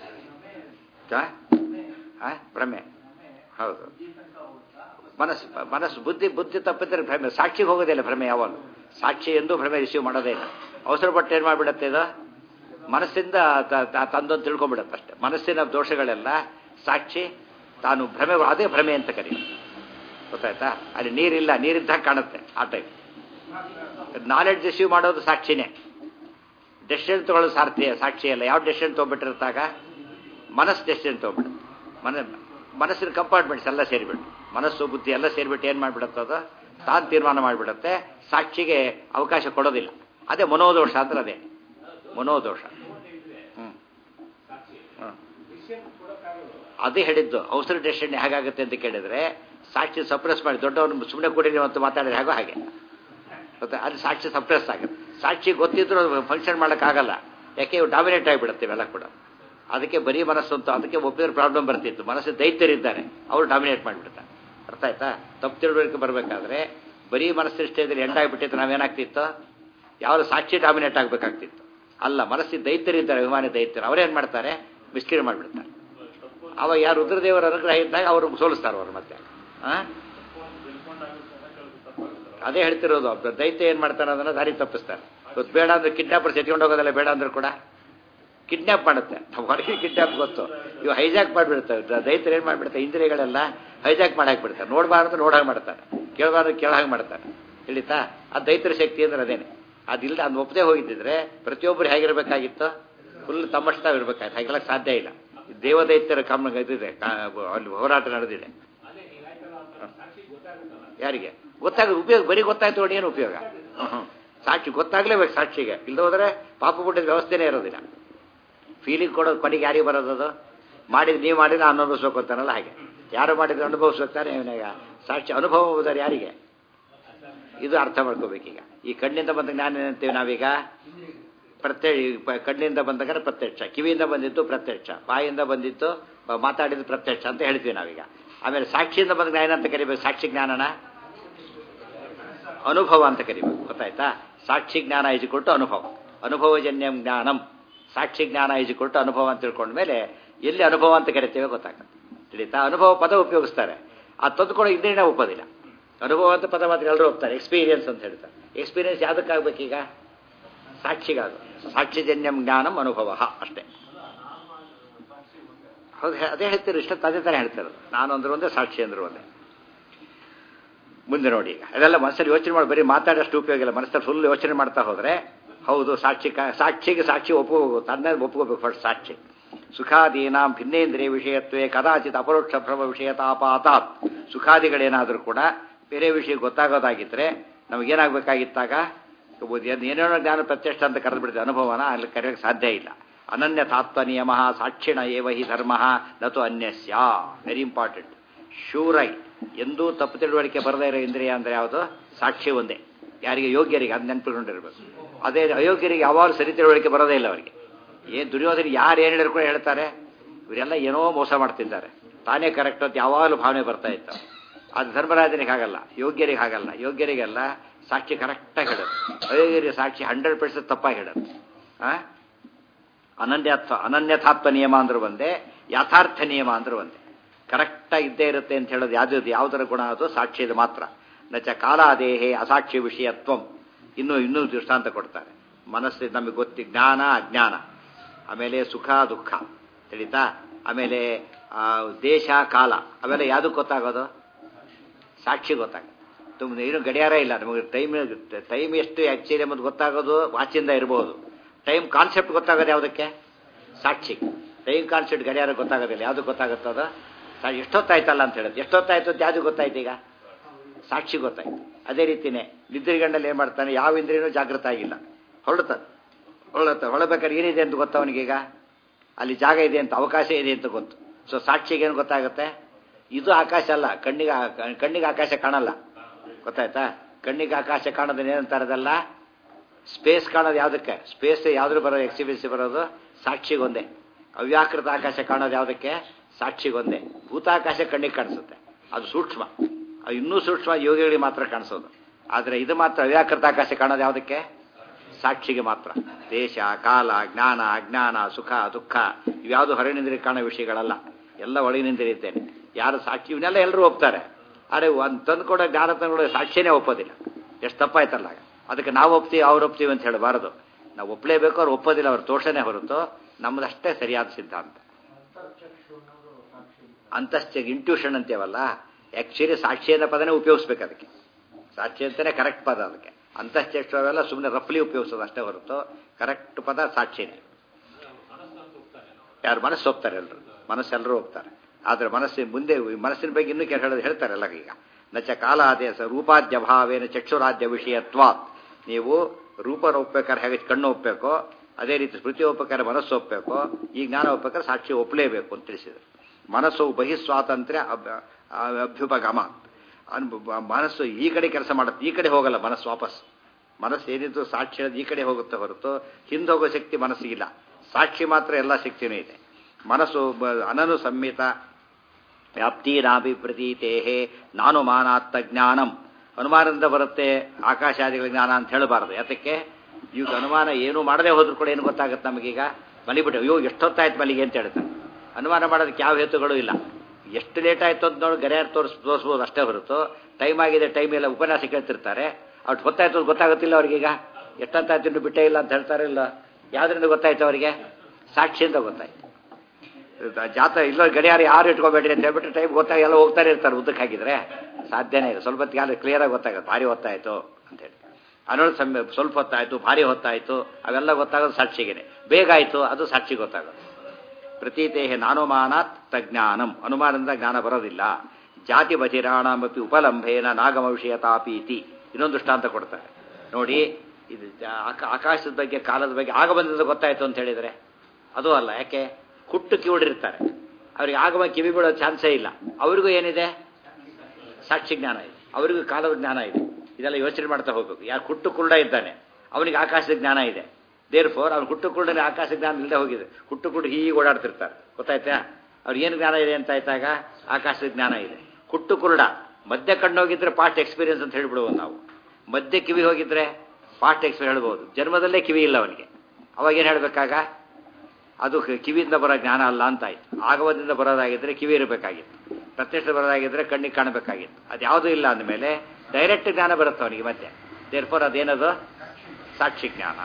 ಆ ಭ್ರಮೆ ಹೌದು ಮನಸ್ಸು ಮನಸ್ಸು ಬುದ್ಧಿ ಬುದ್ಧಿ ತಪ್ಪಿದ್ರೆ ಭ್ರಮೆ ಸಾಕ್ಷಿಗೆ ಹೋಗೋದಿಲ್ಲ ಭ್ರಮೆ ಯಾವಾಗ ಸಾಕ್ಷಿ ಎಂದು ಭ್ರಮೆ ರಿಸೀವ್ ಮಾಡೋದೇ ಇಲ್ಲ ಅವಸರ ಪಟ್ಟು ಏನು ಮಾಡಿಬಿಡುತ್ತೆ ಇದು ಮನಸ್ಸಿಂದ ತ- ತ- ತಂದೊಂದು ತಿಳ್ಕೊಂಡ್ಬಿಡುತ್ತೆ ಅಷ್ಟೇ ಮನಸ್ಸಿನ ದೋಷಗಳೆಲ್ಲ ಸಾಕ್ಷಿ ತಾನು ಭ್ರಮೆ ಅದೇ ಭ್ರಮೆ ಅಂತ ಕರೀತಾರೆ ಗೊತ್ತಾಯ್ತಾ ಅಲ್ಲಿ ನೀರಿಲ್ಲ ನೀರಿದ್ದಾಗ ಕಾಣುತ್ತೆ ಆ ಟೈಪ್ ನಾಲೆಡ್ಜ್ ರಿಸೀವ್ ಮಾಡೋದು ಸಾಕ್ಷಿನೇ ಡೆಸಿಷನ್ ತಗೊಳ್ಳೋದು ಸಾರ್ಥಿ ಸಾಕ್ಷಿ ಅಲ್ಲ ಯಾವ ಡೆಸಿಷನ್ ತೊಗೊಬಿಟ್ಟಿರ್ತಾಗ ಮನಸ್ಸು ಡೆಸಿಷನ್ ತೊಗೊಬಿಡುತ್ತೆ ಮನ ಮನಸ್ಸಿನ ಕಂಪಾರ್ಟ್ಮೆಂಟ್ಸ್ ಎಲ್ಲ ಸೇರಿಬಿಟ್ಟು ಮನಸ್ಸು ಬುದ್ಧಿ ಎಲ್ಲ ಸೇರಿಬಿಟ್ಟು ಏನು ಮಾಡಿಬಿಡುತ್ತೆ ಅದು ತಾನು ತೀರ್ಮಾನ ಮಾಡಿಬಿಡುತ್ತೆ ಸಾಕ್ಷಿಗೆ ಅವಕಾಶ ಕೊಡೋದಿಲ್ಲ ಅದೇ ಮನೋದೋಷ ಅಂದ್ರೆ ಅದೇ ಮನೋದೋಷ ಹ್ಞೂ ಹ್ಞೂ ಅದೇ ಹೇಳಿದ್ದು ಅವಸರ ಡೆಸಿಷನ್ ಹೇಗಾಗುತ್ತೆ ಅಂತ ಕೇಳಿದ್ರೆ ಸಾಕ್ಷಿ ಸಪ್ರೆಸ್ ಮಾಡಿ ದೊಡ್ಡವನು ಸುಮ್ಮನೆ ಕೊಡಿರಿ ಅಂತ ಮಾತಾಡಿದ್ರೆ ಹೇಗೋ ಹಾಗೆ ಮತ್ತೆ ಅಲ್ಲಿ ಸಾಕ್ಷಿ ಸಪ್ರೆಸ್ ಆಗುತ್ತೆ ಸಾಕ್ಷಿ ಗೊತ್ತಿದ್ರು ಫಂಕ್ಷನ್ ಮಾಡೋಕ್ಕಾಗಲ್ಲ ಯಾಕೆ ಇವು ಡಾಮಿನೇಟ್ ಆಗಿಬಿಡುತ್ತೆ ಇವೆಲ್ಲ ಕೂಡ ಅದಕ್ಕೆ ಬರೀ ಮನಸ್ಸು ಅಂತ ಅದಕ್ಕೆ ಒಪ್ಪಿದ್ರೆ ಪ್ರಾಬ್ಲಮ್ ಬರ್ತಿತ್ತು ಮನಸ್ಸು ದೈತ್ಯರಿದ್ದಾರೆ ಅವರು ಡಾಮಿನೇಟ್ ಮಾಡಿಬಿಡ್ತಾರೆ ಅರ್ಥ ಆಯ್ತಾ ತಪ್ಪು ತಿಳುವಳಿಕೆ ಬರಬೇಕಾದ್ರೆ ಬರೀ ಮನಸ್ಸಿನ ಸ್ಟೇಜಲ್ಲಿ ಎಂಡಾಗ್ಬಿಟ್ಟಿತ್ತು ನಾವೇನಾಗ್ತಿತ್ತು ಯಾವ ಸಾಕ್ಷಿ ಡಾಮಿನೇಟ್ ಆಗಬೇಕಾಗ್ತಿತ್ತು ಅಲ್ಲ ಮನಸ್ಸಿನ ದೈತ್ಯರಿದ್ದಾರೆ ಅಭಿಮಾನಿ ದೈತ್ಯರು ಅವರೇನು ಮಾಡ್ತಾರೆ ಮಿಸ್ಲೀಡ್ ಮಾಡಿಬಿಡ್ತಾರೆ ಅವಾಗ ಯಾರು ರುದ್ರದೇವರ ಅನುಗ್ರಹ ಇದ್ದಾಗ ಅವರು ಸೋಲಿಸ್ತಾರೆ ಅವರು ಮತ್ತೆ ಆ? ಅದೇ ಹೇಳ್ತಿರೋದು ಒಬ್ಬ ದೈತ್ಯ ಏನು ಮಾಡ್ತಾನೆ ಅದನ್ನ ದಾರಿ ತಪ್ಪಿಸ್ತಾರೆ ಇವತ್ತು ಬೇಡ ಅಂದ್ರೆ ಕಿಡ್ನಾಪರ್ಸ್ ಎತ್ಕೊಂಡು ಹೋಗೋದಲ್ಲ ಬೇಡ ಅಂದ್ರೆ ಕೂಡ ಕಿಡ್ನಾಪ್ ಮಾಡುತ್ತೆ ನಾವು ಹೊರಗೆ ಕಿಡ್ನಾಪ್ ಗೊತ್ತು ಇವು ಹೈಜಾಕ್ ಮಾಡಿಬಿಡ್ತಾರೆ ದೈತ್ಯರು ಏನು ಮಾಡಿಬಿಡ್ತಾರೆ ಇಂದ್ರಿಯಗಳೆಲ್ಲ ಹೈಜಾಕ್ ಮಾಡಾಕ್ಬಿಡ್ತಾರೆ ನೋಡಬಾರ್ದು ನೋಡಾಗ ಮಾಡ್ತಾರೆ ಕೇಳಬಾರ್ದು ಕೇಳಾಗ ಮಾಡ್ತಾರೆ ತಿಳಿತಾ ಆ ದೈತ್ಯರ ಶಕ್ತಿ ಅಂದ್ರೆ ಅದೇನೆ ಅದಿಲ್ಲ ಅದು ಒಪ್ಪದೆ ಹೋಗಿದ್ದಿದ್ರೆ ಪ್ರತಿಯೊಬ್ಬರು ಹೇಗಿರ್ಬೇಕಾಗಿತ್ತು ಫುಲ್ ತಮ್ಮಷ್ಟ ಇರಬೇಕಾಗಿತ್ತು ಹಾಗೆಲ್ಲ ಸಾಧ್ಯ ಇಲ್ಲ ದೇವದೈತ್ಯರ ಕಮ್ಮ ಇದಿದೆ ಕಾ- ಅಲ್ಲಿ ಹೋರಾಟ ನಡೆದಿದೆ ಯಾರಿಗೆ ಗೊತ್ತಾಗ ಉಪಯೋಗ ಬರೀ ಗೊತ್ತಾಯ್ತು ನೋಡಿ ಏನು ಉಪಯೋಗ ಹ್ಮ್, ಹ್ಮ್. ಸಾಕ್ಷಿ ಗೊತ್ತಾಗ್ಲೇಬೇಕು ಸಾಕ್ಷಿಗೆ ಇಲ್ಲದ ಹೋದ್ರೆ ಪಾಪ ಪುಟ್ಟದ ವ್ಯವಸ್ಥೆನೇ ಇರೋದಿಲ್ಲ ಫೀಲಿಂಗ್ ಕೊಡೋದು ಕೊನೆಗೆ ಯಾರಿಗೆ ಬರೋದದು ಮಾಡಿದ್ ನೀವು ಮಾಡಿದ್ರೆ ಅನುಭವಿಸ್ಬೇಕು ಅಂತಾನಲ್ಲ ಹಾಗೆ ಯಾರು ಮಾಡಿದ್ರೆ ಅನುಭವಿಸ್ಬೇಕಾರೆ ಇವನಾಗ ಸಾಕ್ಷಿ ಅನುಭವ ಹೋದಾರೆ ಯಾರಿಗೆ ಇದು ಅರ್ಥ ಮಾಡ್ಕೋಬೇಕೀಗ ಈ ಕಣ್ಣಿಂದ ಬಂದ ಜ್ಞಾನ ಏನಂತೀವಿ ನಾವೀಗ ಪ್ರತ್ಯಕ್ಷ ಕಣ್ಣಿಂದ ಬಂದಾಗ ಪ್ರತ್ಯಕ್ಷ ಕಿವಿಯಿಂದ ಬಂದಿದ್ದು ಪ್ರತ್ಯಕ್ಷ ಬಾಯಿಂದ ಬಂದಿತ್ತು ಬ- ಮಾತಾಡಿದ್ದು ಪ್ರತ್ಯಕ್ಷ ಅಂತ ಹೇಳ್ತೀವಿ ನಾವೀಗ ಆಮೇಲೆ ಸಾಕ್ಷಿಯಿಂದ ಬಂದ ಜ್ಞಾನ ಅಂತ ಕರಿಬೇಕು ಸಾಕ್ಷಿ ಜ್ಞಾನನ ಅನುಭವ ಅಂತ ಕರಿಬೇಕು ಗೊತ್ತಾಯ್ತಾ ಸಾಕ್ಷಿ ಜ್ಞಾನ ಕೊಟ್ಟು ಅನುಭವ ಅನುಭವಜನ್ಯಂ ಜ್ಞಾನಂ ಸಾಕ್ಷಿ ಜ್ಞಾನ ಕೊಟ್ಟು ಅನುಭವ ಅಂತ ತಿಳ್ಕೊಂಡ್ಮೇಲೆ ಎಲ್ಲಿ ಅನುಭವ ಅಂತ ಕರಿತೇವೆ ಗೊತ್ತಾಗುತ್ತೆ ತಿಳಿತಾ ಅನುಭವ ಪದ ಉಪಯೋಗಿಸ್ತಾರೆ ಅದು ತಂದುಕೊಂಡು ಇನ್ನೇನೇ ಒಪ್ಪೋದಿಲ್ಲ ಅನುಭವ ಅಂತ ಪದ ಮಾತ್ರ ಎಲ್ಲರೂ ಒಪ್ತಾರೆ ಎಕ್ಸ್ಪೀರಿಯನ್ಸ್ ಅಂತ ಹೇಳ್ತಾರೆ ಎಕ್ಸ್ಪೀರಿಯನ್ಸ್ ಯಾವುದಕ್ಕಾಗಬೇಕೀಗ ಸಾಕ್ಷಿಗಾಗ ಸಾಕ್ಷಿಜನ್ಯಂ ಜ್ಞಾನಂ ಅನುಭವ ಅಷ್ಟೇ ಹೌದು ಹೇ- ಅದೇ ಹೇಳ್ತಿರು ಇಷ್ಟೊತ್ತು ಅದೇ ಥರ ಹೇಳ್ತಾರೆ ನಾನು ಅಂದ್ರೆ ಒಂದೇ ಸಾಕ್ಷಿ ಅಂದ್ರೆ ಒಂದೇ ಮುಂದೆ ನೋಡಿ ಈಗ ಅದೆಲ್ಲ ಮನಸ್ಸಲ್ಲಿ ಯೋಚನೆ ಮಾಡಿ ಬರೀ ಮಾತಾಡೋಷ್ಟು ಉಪಯೋಗ ಇಲ್ಲ ಮನಸ್ಸಲ್ಲಿ ಫುಲ್ ಯೋಚನೆ ಮಾಡ್ತಾ ಹೋದ್ರೆ ಹೌದು ಸಾಕ್ಷಿ ಕ- ಸಾಕ್ಷಿಗೆ ಸಾಕ್ಷಿ ಒಪ್ಪಬೇಕು ತನ್ನೇ ಒಪ್ಕೋಬೇಕು ಫಸ್ಟ್ ಸಾಕ್ಷಿ ಸುಖಾದೀನಾಂ ಭಿನ್ನೇಂದ್ರಿಯ ವಿಷಯತ್ವೇ ಕದಾಚಿತ್ ಅಪರೋಕ್ಷ ಭ್ರಮ ವಿಷಯತಾಪಾತಾತ್ ಸುಖಾದಿಗಳೇನಾದರೂ ಕೂಡ ಬೇರೆ ವಿಷಯ ಗೊತ್ತಾಗೋದಾಗಿದ್ರೆ ನಮಗೇನಾಗಬೇಕಾಗಿತ್ತಾಗ ಏನೇನೋ ಜ್ಞಾನ ಪ್ರತ್ಯಕ್ಷ ಅಂತ ಕರೆದು ಬಿಡ್ತೇವೆ ಅನುಭವನ ಅಲ್ಲಿ ಕರೆಯೋಕ್ಕೆ ಸಾಧ್ಯ ಇಲ್ಲ ಅನನ್ಯ ತಾತ್ವ ನಿಯಮ ಸಾಕ್ಷಿಣ ಏವ ಹಿ ಧರ್ಮ ನತು ಅನ್ಯಸ್ಯ ವೆರಿ ಇಂಪಾರ್ಟೆಂಟ್ ಶೂರೈ ಎಂದೂ ತಪ್ಪು ತಿಳುವಳಿಕೆ ಬರದೇ ಇರೋ ಇಂದ್ರಿಯ ಅಂದರೆ ಯಾವುದು ಸಾಕ್ಷಿ ಒಂದೇ ಯಾರಿಗೆ ಯೋಗ್ಯರಿಗೆ ಅದು ನೆನಪಿಕೊಂಡಿರ್ಬೇಕು ಅದೇ ಅಯೋಗ್ಯರಿಗೆ ಯಾವಾಗ ಸರಿ ತಿಳುವಳಿಕೆ ಬರೋದೇ ಇಲ್ಲ ಅವರಿಗೆ ಏನು ದುರ್ಯೋಧನ ಯಾರು ಏನು ಹೇಳಿದ್ರು ಕೂಡ ಹೇಳ್ತಾರೆ ಇವರೆಲ್ಲ ಏನೋ ಮೋಸ ಮಾಡ್ತಿದ್ದಾರೆ ತಾನೇ ಕರೆಕ್ಟ್ ಅಂತ ಯಾವಾಗಲೂ ಭಾವನೆ ಬರ್ತಾ ಇತ್ತು ಅದು ಧರ್ಮರಾಜನಿಗೆ ಹಾಗಲ್ಲ ಯೋಗ್ಯರಿಗೆ ಹಾಗಲ್ಲ ಯೋಗ್ಯರಿಗೆಲ್ಲ ಸಾಕ್ಷಿ ಕರೆಕ್ಟಾಗಿ ಹೇಳೋದು ಅಯೋಗ್ಯರಿಗೆ ಸಾಕ್ಷಿ ಹಂಡ್ರೆಡ್ ಪರ್ಸೆಂಟ್ ತಪ್ಪಾಗಿ ಹೇಳೋದು ಆ ಅನನ್ಯತ್ವ ಅನನ್ಯಥಾತ್ವ ನಿಯಮ ಅಂದ್ರೆ ಒಂದೇ ಯಥಾರ್ಥ ನಿಯಮ ಅಂದ್ರೆ ಒಂದೇ ಕರೆಕ್ಟಾಗಿ ಇದ್ದೇ ಇರುತ್ತೆ ಅಂತ ಹೇಳೋದು ಯಾವ್ದು ಯಾವುದರ ಗುಣ ಅದು ಸಾಕ್ಷಿದ ಮಾತ್ರ ನಚ ಕಾಲಾದೇಹೇ ಅಸಾಕ್ಷಿ ವಿಷಯತ್ವಂ ಇನ್ನೂ ಇನ್ನೂ ದೃಷ್ಟಾಂತ ಕೊಡ್ತಾರೆ ಮನಸ್ಸು ನಮಗೆ ಗೊತ್ತಿ ಜ್ಞಾನ ಅಜ್ಞಾನ ಆಮೇಲೆ ಸುಖ ದುಃಖ ತಿಳಿತಾ ಆಮೇಲೆ ಆ, ದೇಶ ಕಾಲ ಅವೆಲ್ಲ ಯಾವುದಕ್ಕೆ ಗೊತ್ತಾಗೋದು ಸಾಕ್ಷಿ ಗೊತ್ತಾಗುತ್ತೆ ತುಂಬ ಏನು ಗಡಿಯಾರ ಇಲ್ಲ ನಮಗೆ ಟೈಮ್ ಟೈಮ್ ಎಷ್ಟು ಆ್ಯಕ್ಚುಲಿ ಎಂಬುದು ಗೊತ್ತಾಗೋದು ವಾಚಿಂದ ಇರ್ಬೋದು ಟೈಮ್ ಕಾನ್ಸೆಪ್ಟ್ ಗೊತ್ತಾಗೋದು ಯಾವುದಕ್ಕೆ ಸಾಕ್ಷಿ ಟೈಮ್ ಕಾನ್ಸೆಪ್ಟ್ ಗಡಿಯಾರ ಗೊತ್ತಾಗೋದಿಲ್ಲ ಯಾವುದು ಗೊತ್ತಾಗುತ್ತೋ ಅದು ಸಾ ಎಷ್ಟೊತ್ತಾಯ್ತಲ್ಲ ಅಂತ ಹೇಳೋದು ಎಷ್ಟೊತ್ತಾಯ್ತು ಅಂತ ಯಾವುದು ಗೊತ್ತಾಯ್ತು ಈಗ ಸಾಕ್ಷಿ ಗೊತ್ತಾಯ್ತು ಅದೇ ರೀತಿನೇ ನಿದ್ರೆಗಣ್ಣಲ್ಲಿ ಏನು ಮಾಡ್ತಾನೆ ಯಾವ ಇಂದ್ರಿಯನೂ ಜಾಗೃತ ಆಗಿಲ್ಲ ಹೊರಡ್ತಾನೆ ಹೊರಡುತ್ತೆ ಹೊಳಬೇಕಾದ್ರೆ ಏನಿದೆ ಅಂತ ಗೊತ್ತ ಅವನಿಗೀಗ ಅಲ್ಲಿ ಜಾಗ ಇದೆ ಅಂತ ಅವಕಾಶ ಇದೆ ಅಂತ ಗೊತ್ತು ಸೊ ಸಾಕ್ಷಿಗೆ ಏನು ಗೊತ್ತಾಗುತ್ತೆ ಇದು ಆಕಾಶ ಅಲ್ಲ ಕಣ್ಣಿಗೆ ಆ- ಕಣ್ಣಿಗೆ ಆಕಾಶ ಕಾಣಲ್ಲ ಗೊತ್ತಾಯ್ತಾ ಕಣ್ಣಿಗೆ ಆಕಾಶ ಕಾಣೋದನ್ನ ಏನಂತಾರದಲ್ಲ ಸ್ಪೇಸ್ ಕಾಣೋದು ಯಾವುದಕ್ಕೆ ಸ್ಪೇಸ್ ಯಾವ್ದ್ರ ಬರೋದು ಎಕ್ಸಿಬಿಸಿ ಬರೋದು ಸಾಕ್ಷಿಗೊಂದೇ ಅವ್ಯಾಕೃತ ಆಕಾಶ ಕಾಣೋದು ಯಾವುದಕ್ಕೆ ಸಾಕ್ಷಿಗೊಂದೇ ಭೂತಾಕಾಶ ಕಣ್ಣಿಗೆ ಕಾಣಿಸುತ್ತೆ ಅದು ಸೂಕ್ಷ್ಮ ಅದು ಇನ್ನೂ ಸೂಕ್ಷ್ಮ ಯೋಗಿಗಳಿಗೆ ಮಾತ್ರ ಕಾಣಿಸೋದು ಆದರೆ ಇದು ಮಾತ್ರ ಅವ್ಯಾಕೃತ ಆಕಾಶ ಕಾಣೋದು ಯಾವುದಕ್ಕೆ ಸಾಕ್ಷಿಗೆ ಮಾತ್ರ ದೇಶ ಕಾಲ ಜ್ಞಾನ ಅಜ್ಞಾನ ಸುಖ ದುಃಖ ಇವ್ಯಾವುದು ಹೊರಗಿನಿಂದ ಕಾಣೋ ವಿಷಯಗಳಲ್ಲ ಎಲ್ಲ ಒಳಗಿನಿಂದಿರಿದ್ದೇನೆ ಯಾರು ಸಾಕ್ಷಿ ಇವನ್ನೆಲ್ಲ ಎಲ್ಲರೂ ಒಪ್ತಾರೆ ಆದರೆ ಒಂದು ತಂದುಕೊಡೋ ಜ್ಞಾನ ತಂದುಕೊಡೋ ಸಾಕ್ಷಿನೇ ಒಪ್ಪೋದಿಲ್ಲ ಎಷ್ಟು ತಪ್ಪಾಯ್ತಲ್ಲ ಆಗ. ಅದಕ್ಕೆ ನಾವು ಒಪ್ತೀವಿ ಅವ್ರು ಒಪ್ತೀವಿ ಅಂತ ಹೇಳಬಾರದು ನಾವು ಒಪ್ಪಲೇಬೇಕು ಅವ್ರು ಒಪ್ಪೋದಿಲ್ಲ ಅವ್ರ ತೋಷನೇ ಹೊರತು ನಮ್ಮದಷ್ಟೇ ಸರಿಯಾದ ಸಿದ್ಧಾಂತ ಅಂತಶ್ಚ ಇಂಟ್ಯೂಷನ್ ಅಂತೇವಲ್ಲ ಆ್ಯಕ್ಚುಲಿ ಸಾಕ್ಷಿ ಅನ್ನೋ ಪದನೇ ಉಪಯೋಗಿಸ್ಬೇಕು ಅದಕ್ಕೆ ಸಾಕ್ಷಿ ಅಂತಲೇ ಕರೆಕ್ಟ್ ಪದ ಅದಕ್ಕೆ ಅಂತಶ್ಚೇಷ್ಟು ಅವೆಲ್ಲ ಸುಮ್ಮನೆ ರಫ್ಲಿ ಉಪಯೋಗಿಸೋದು ಅಷ್ಟೇ ಹೊರತು ಕರೆಕ್ಟ್ ಪದ ಸಾಕ್ಷಿನೇ ಯಾರು ಮನಸ್ಸು ಹೋಗ್ತಾರೆ ಎಲ್ಲರೂ ಮನಸ್ಸೆಲ್ಲರೂ ಹೋಗ್ತಾರೆ ಆದರೆ ಮನಸ್ಸಿನ ಮುಂದೆ ಈ ಮನಸ್ಸಿನ ಬಗ್ಗೆ ಇನ್ನೂ ಕೆಲ ಹೇಳೋದು ಹೇಳ್ತಾರಲ್ಲ ಈಗ ನಚ ಕಾಲಾದೇಶ ರೂಪಾದ್ಯಭಾವೇನ ಚಕ್ಷುರಾದ್ಯ ವಿಷಯತ್ವಾತ್ ನೀವು ರೂಪನ ಒಪ್ಬೇಕಾದ್ರೆ ಹೇಗೆ ಕಣ್ಣು ಒಪ್ಪಬೇಕೋ ಅದೇ ರೀತಿ ಸ್ಮೃತಿ ಒಪ್ಪಬೇಕಾದ್ರೆ ಮನಸ್ಸು ಒಪ್ಪಬೇಕು ಈ ಜ್ಞಾನ ಒಪ್ಪಬೇಕಾದ್ರೆ ಸಾಕ್ಷಿ ಒಪ್ಪಲೇಬೇಕು ಅಂತ ತಿಳಿಸಿದರು ಮನಸ್ಸು ಬಹಿಸ್ವಾತಂತ್ರ್ಯ ಅಭ್ ಅಭ್ಯುಪಗಮ ಅನ್- ಮನಸ್ಸು ಈ ಕಡೆ ಕೆಲಸ ಮಾಡುತ್ತೆ ಈ ಕಡೆ ಹೋಗಲ್ಲ ಮನಸ್ಸು ವಾಪಸ್ ಮನಸ್ಸು ಏನಿದ್ದು ಸಾಕ್ಷಿ ಹೇಳೋದು ಈ ಕಡೆ ಹೋಗುತ್ತೆ ಹೊರತು ಹಿಂದೆ ಹೋಗೋ ಶಕ್ತಿ ಮನಸ್ಸಿಗಿಲ್ಲ ಸಾಕ್ಷಿ ಮಾತ್ರ ಎಲ್ಲ ಶಕ್ತಿನೂ ಇದೆ ಮನಸ್ಸು ಬ- ಅನನು ಸಂಹಿತ ವ್ಯಾಪ್ತಿನಾಭಿಪ್ರತೀತೇಹೇ ನಾನು ಮಾನಾತ್ತ ಜ್ಞಾನಂ ಅನುಮಾನದಿಂದ ಬರುತ್ತೆ ಆಕಾಶಾದಿಗಳ ಜ್ಞಾನ ಅಂತ ಹೇಳಬಾರದು ಯಾತಕ್ಕೆ ಈಗ ಅನುಮಾನ ಏನು ಮಾಡದೆ ಹೋದ್ರೂ ಕೂಡ ಏನು ಗೊತ್ತಾಗುತ್ತೆ ನಮಗೀಗ ಮಲಿಬಿಟ್ಟು ಅಯ್ಯೋ ಎಷ್ಟೊತ್ತಾಯ್ತು ಮಲಿಗೆ ಅಂತ ಹೇಳ್ತಾರೆ ಅನುಮಾನ ಮಾಡೋದಕ್ಕೆ ಯಾವ ಹೇತುಗಳು ಇಲ್ಲ ಎಷ್ಟು ಲೇಟ್ ಆಯ್ತು ಅಂತ ನೋಡಿ ಗರಿಯಾರು ತೋರಿಸ್ ತೋರಿಸ್ಬೋದು ಅಷ್ಟೇ ಹೊರತು ಟೈಮ್ ಆಗಿದೆ ಟೈಮ್ ಇಲ್ಲ ಉಪನ್ಯಾಸ ಕೇಳ್ತಿರ್ತಾರೆ ಅವ್ರು ಗೊತ್ತಾಯ್ತು ಅಂತ ಗೊತ್ತಾಗುತ್ತಿಲ್ಲ ಅವ್ರಿಗೀಗ ಎಷ್ಟೊತ್ತಾಯ್ತು ಇನ್ನು ಬಿಟ್ಟೇ ಇಲ್ಲ ಅಂತ ಹೇಳ್ತಾರೆ ಇಲ್ಲ ಯಾವ್ದ್ರಿಂದ ಗೊತ್ತಾಯ್ತು ಅವರಿಗೆ ಸಾಕ್ಷಿಯಿಂದ ಗೊತ್ತಾಯ್ತು ಜಾತ ಇಲ್ಲ ಗಡಿಯಾರ ಯಾರು ಇಟ್ಕೋಬೇಡ್ರಿ ಅಂತ ಹೇಳ್ಬಿಟ್ಟು ಟೈಮ್ ಗೊತ್ತಾಗಿ ಎಲ್ಲ ಹೋಗ್ತಾರೆ ಇರ್ತಾರೆ ಉದ್ದಕ್ಕೆ ಹಾಕಿದ್ರೆ ಸಾಧ್ಯನೇ ಇಲ್ಲ ಸ್ವಲ್ಪ ಹೊತ್ತಿಗೆ ಯಾರು ಕ್ಲಿಯರಾಗಿ ಗೊತ್ತಾಗುತ್ತೆ ಭಾರಿ ಹೊತ್ತಾಯಿತು ಅಂತೇಳಿ ಅನ್ನೋದು ಸಮ ಸ್ವಲ್ಪ ಹೊತ್ತಾಯಿತು ಭಾರಿ ಹೊತ್ತಾಯಿತು ಅವೆಲ್ಲ ಗೊತ್ತಾಗೋದು ಸಾಕ್ಷಿಗೆನೆ ಬೇಗ ಆಯಿತು ಅದು ಸಾಕ್ಷಿ ಗೊತ್ತಾಗೋದು ಪ್ರತೀತೇಹ ನಾನುಮಾನಾತ್ ತಜ್ಞಾನಂ ಅನುಮಾನದಿಂದ ಜ್ಞಾನ ಬರೋದಿಲ್ಲ ಜಾತಿ ಬಧಿರಾಣಮಪಿ ಉಪಲಂಭೇನ ನಾಗಮ ವಿಷಯತಾಪೀತಿ ಇನ್ನೊಂದು ದೃಷ್ಟಾಂತ ಕೊಡ್ತಾರೆ ನೋಡಿ ಇದು ಜಾ- ಆಕ- ಆಕಾಶದ ಬಗ್ಗೆ ಕಾಲದ ಬಗ್ಗೆ ಆಗ ಬಂದಿದ್ದು ಗೊತ್ತಾಯ್ತು ಅಂತ ಹೇಳಿದರೆ ಅದು ಅಲ್ಲ ಯಾಕೆ ಕುಟ್ಟು ಕಿವುಡಿರ್ತಾರೆ ಅವ್ರಿಗೆ ಆಗಮ ಕಿವಿ ಬೀಳೋ ಚಾನ್ಸೇ ಇಲ್ಲ ಅವ್ರಿಗೂ ಏನಿದೆ ಸಾಕ್ಷಿ ಜ್ಞಾನ ಇದೆ ಅವರಿಗೂ ಕಾಲದ ಜ್ಞಾನ ಇದೆ ಇದೆಲ್ಲ ಯೋಚನೆ ಮಾಡ್ತಾ ಹೋಗ್ಬೇಕು ಯಾರು ಕುಟ್ಟು ಕುರುಡ ಇದ್ದಾನೆ ಅವನಿಗೆ ಆಕಾಶದ ಜ್ಞಾನ ಇದೆ ದೇರ್ ಫೋರ್ ಅವ್ನು ಕುಟ್ಟು ಕುರುಡನೇ ಆಕಾಶ ಜ್ಞಾನ ಇಲ್ಲದೆ ಹೋಗಿದೆ ಕುಟ್ಟು ಕುರುಡು ಹೀಗೆ ಓಡಾಡ್ತಿರ್ತಾರೆ ಗೊತ್ತಾಯ್ತಾ ಅವ್ರಿಗೆ ಏನು ಜ್ಞಾನ ಇದೆ ಅಂತ ಆಯ್ತಾಗ ಆಕಾಶದ ಜ್ಞಾನ ಇದೆ ಕುಟ್ಟು ಕುರುಡ ಮಧ್ಯ ಕಣ್ಣು ಹೋಗಿದ್ರೆ ಪಾಸ್ಟ್ ಎಕ್ಸ್ಪೀರಿಯನ್ಸ್ ಅಂತ ಹೇಳ್ಬಿಡ್ಬೋದು ನಾವು ಮಧ್ಯ ಕಿವಿ ಹೋಗಿದ್ರೆ ಪಾಸ್ಟ್ ಎಕ್ಸ್ಪೀರಿಯನ್ಸ್ ಹೇಳ್ಬೋದು ಜನ್ಮದಲ್ಲೇ ಕಿವಿ ಇಲ್ಲ ಅವನಿಗೆ ಅವಾಗ ಏನು ಹೇಳಬೇಕಾಗ ಅದು ಕ- ಕಿವಿಯಿಂದ ಬರೋ ಜ್ಞಾನ ಅಲ್ಲ ಅಂತ ಆಯ್ತು ಆಗಮದಿಂದ ಬರೋದಾಗಿದ್ದರೆ ಕಿವಿ ಇರಬೇಕಾಗಿತ್ತು ಪ್ರತ್ಯಕ್ಷ ಬರೋದಾಗಿದ್ದರೆ ಕಣ್ಣಿಗೆ ಕಾಣಬೇಕಾಗಿತ್ತು ಅದು ಯಾವುದೂ ಇಲ್ಲ ಅಂದಮೇಲೆ ಡೈರೆಕ್ಟ್ ಜ್ಞಾನ ಬರುತ್ತೆ ಅವನಿಗೆ ಮತ್ತೆ ದೇರ್ಫೋರ್ ಅದೇನದು ಸಾಕ್ಷಿ ಜ್ಞಾನ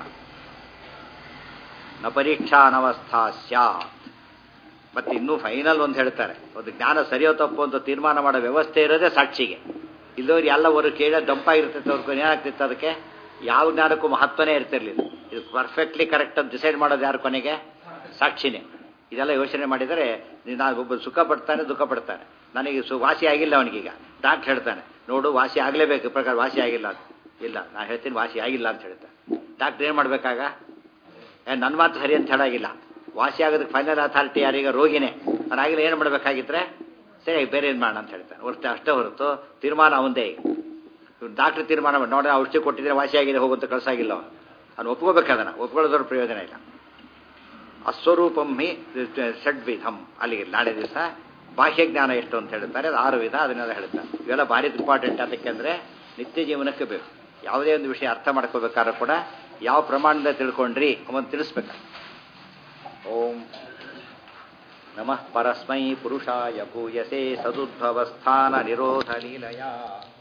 ನ ಪರೀಕ್ಷಾನವಸ್ಥಾ ಸ್ಯಾತ್ ಮತ್ತೆ ಇನ್ನೂ ಫೈನಲ್ ಒಂದು ಹೇಳ್ತಾರೆ ಒಂದು ಜ್ಞಾನ ಸರಿಯೋ ತಪ್ಪು ಅಂತ ತೀರ್ಮಾನ ಮಾಡೋ ವ್ಯವಸ್ಥೆ ಇರೋದೇ ಸಾಕ್ಷಿಗೆ ಇಲ್ಲವ್ರು ಎಲ್ಲವರು ಕೇಳ ದಂಪಾಗಿರ್ತೈತೆ ಅವ್ರಿಗೆ ಏನಾಗ್ತಿತ್ತು ಅದಕ್ಕೆ ಯಾವ ಜ್ಞಾನಕ್ಕೂ ಮಹತ್ವನೇ ಇರ್ತಿರ್ಲಿಲ್ಲ ಇದು ಪರ್ಫೆಕ್ಟ್ಲಿ ಕರೆಕ್ಟ್ ಅಂತ ಡಿಸೈಡ್ ಮಾಡೋದು ಯಾರು ಕೊನೆಗೆ ಸಾಕ್ಷಿನೇ ಇದೆಲ್ಲ ಯೋಚನೆ ಮಾಡಿದರೆ ನಾನು ಒಬ್ಬ ಸುಖ ಪಡ್ತಾನೆ ದುಃಖ ಪಡ್ತಾನೆ ನನಗೆ ಸು ವಾಸಿ ಆಗಿಲ್ಲ ಅವನಿಗೀಗ ಡಾಕ್ಟರ್ ಹೇಳ್ತಾನೆ ನೋಡು ವಾಸಿ ಆಗಲೇಬೇಕು ಈ ಪ್ರಕಾರ ವಾಸಿ ಆಗಿಲ್ಲ ಅಂತ ಇಲ್ಲ ನಾನು ಹೇಳ್ತೀನಿ ವಾಸಿ ಆಗಿಲ್ಲ ಅಂತ ಹೇಳ್ತಾನೆ ಡಾಕ್ಟರ್ ಏನು ಮಾಡಬೇಕಾಗ ಏ ನನ್ನ ಮಾತು ಸರಿ ಅಂತ ಹೇಳಾಗಿಲ್ಲ ವಾಸಿ ಆಗೋದಕ್ಕೆ ಫೈನಲ್ ಅಥಾರಿಟಿ ಯಾರೀಗ ರೋಗಿನೇ ಅದಾಗಿಲ್ಲ ಏನು ಮಾಡಬೇಕಾಗಿದ್ರೆ ಸರಿ ಬೇರೆ ಏನು ಮಾಡೋಣ ಅಂತ ಹೇಳ್ತಾನೆ ಹೊರತು ಅಷ್ಟೇ ಹೊರತು ತೀರ್ಮಾನ ಅವಂದೇ ಈಗ ಇವ್ನು ಡಾಕ್ಟ್ರ್ ತೀರ್ಮಾನ ಮಾಡಿ ನೋಡಿ ಔಷಧಿ ಕೊಟ್ಟಿದ್ರೆ ವಾಸಿ ಆಗಿದೆ ಹೋಗುವಂತ ಕಳ್ಸಾಗಿಲ್ಲ ಅವನು ಅವ್ನು ಒಪ್ಕೋಬೇಕು ಅದನ್ನು ಒಪ್ಕೊಳ್ಳೋದ್ರ ಪ್ರಯೋಜನ ಇಲ್ಲ ಅಸ್ವರೂಪಂ ಹಿ ಷಡ್ವಿಧಂ ಅಲ್ಲಿಗೆ ನಾಳೆ ದಿವಸ ಬಾಹ್ಯ ಜ್ಞಾನ ಎಷ್ಟು ಅಂತ ಹೇಳ್ತಾರೆ ಅದು ಆರು ವಿಧ ಅದನ್ನೆಲ್ಲ ಹೇಳ್ತಾರೆ ಇವೆಲ್ಲ ಭಾರಿ ಇಂಪಾರ್ಟೆಂಟ್ ಅದಕ್ಕೆಂದ್ರೆ ನಿತ್ಯ ಜೀವನಕ್ಕೆ ಬೇಕು ಯಾವುದೇ ಒಂದು ವಿಷಯ ಅರ್ಥ ಮಾಡ್ಕೋಬೇಕಾದ್ರೂ ಕೂಡ ಯಾವ ಪ್ರಮಾಣದಿಂದ ತಿಳ್ಕೊಂಡ್ರಿ ಅವನ್ ತಿಳಿಸ್ಬೇಕು ಓಂ ನಮಃ ಪರಸ್ಮೈ ಪುರುಷಾಯ ಭೂಯಸೆ ಸದುದ್ಭವಸ್ಥಾನ ನಿರೋಧ ಲೀಲಯ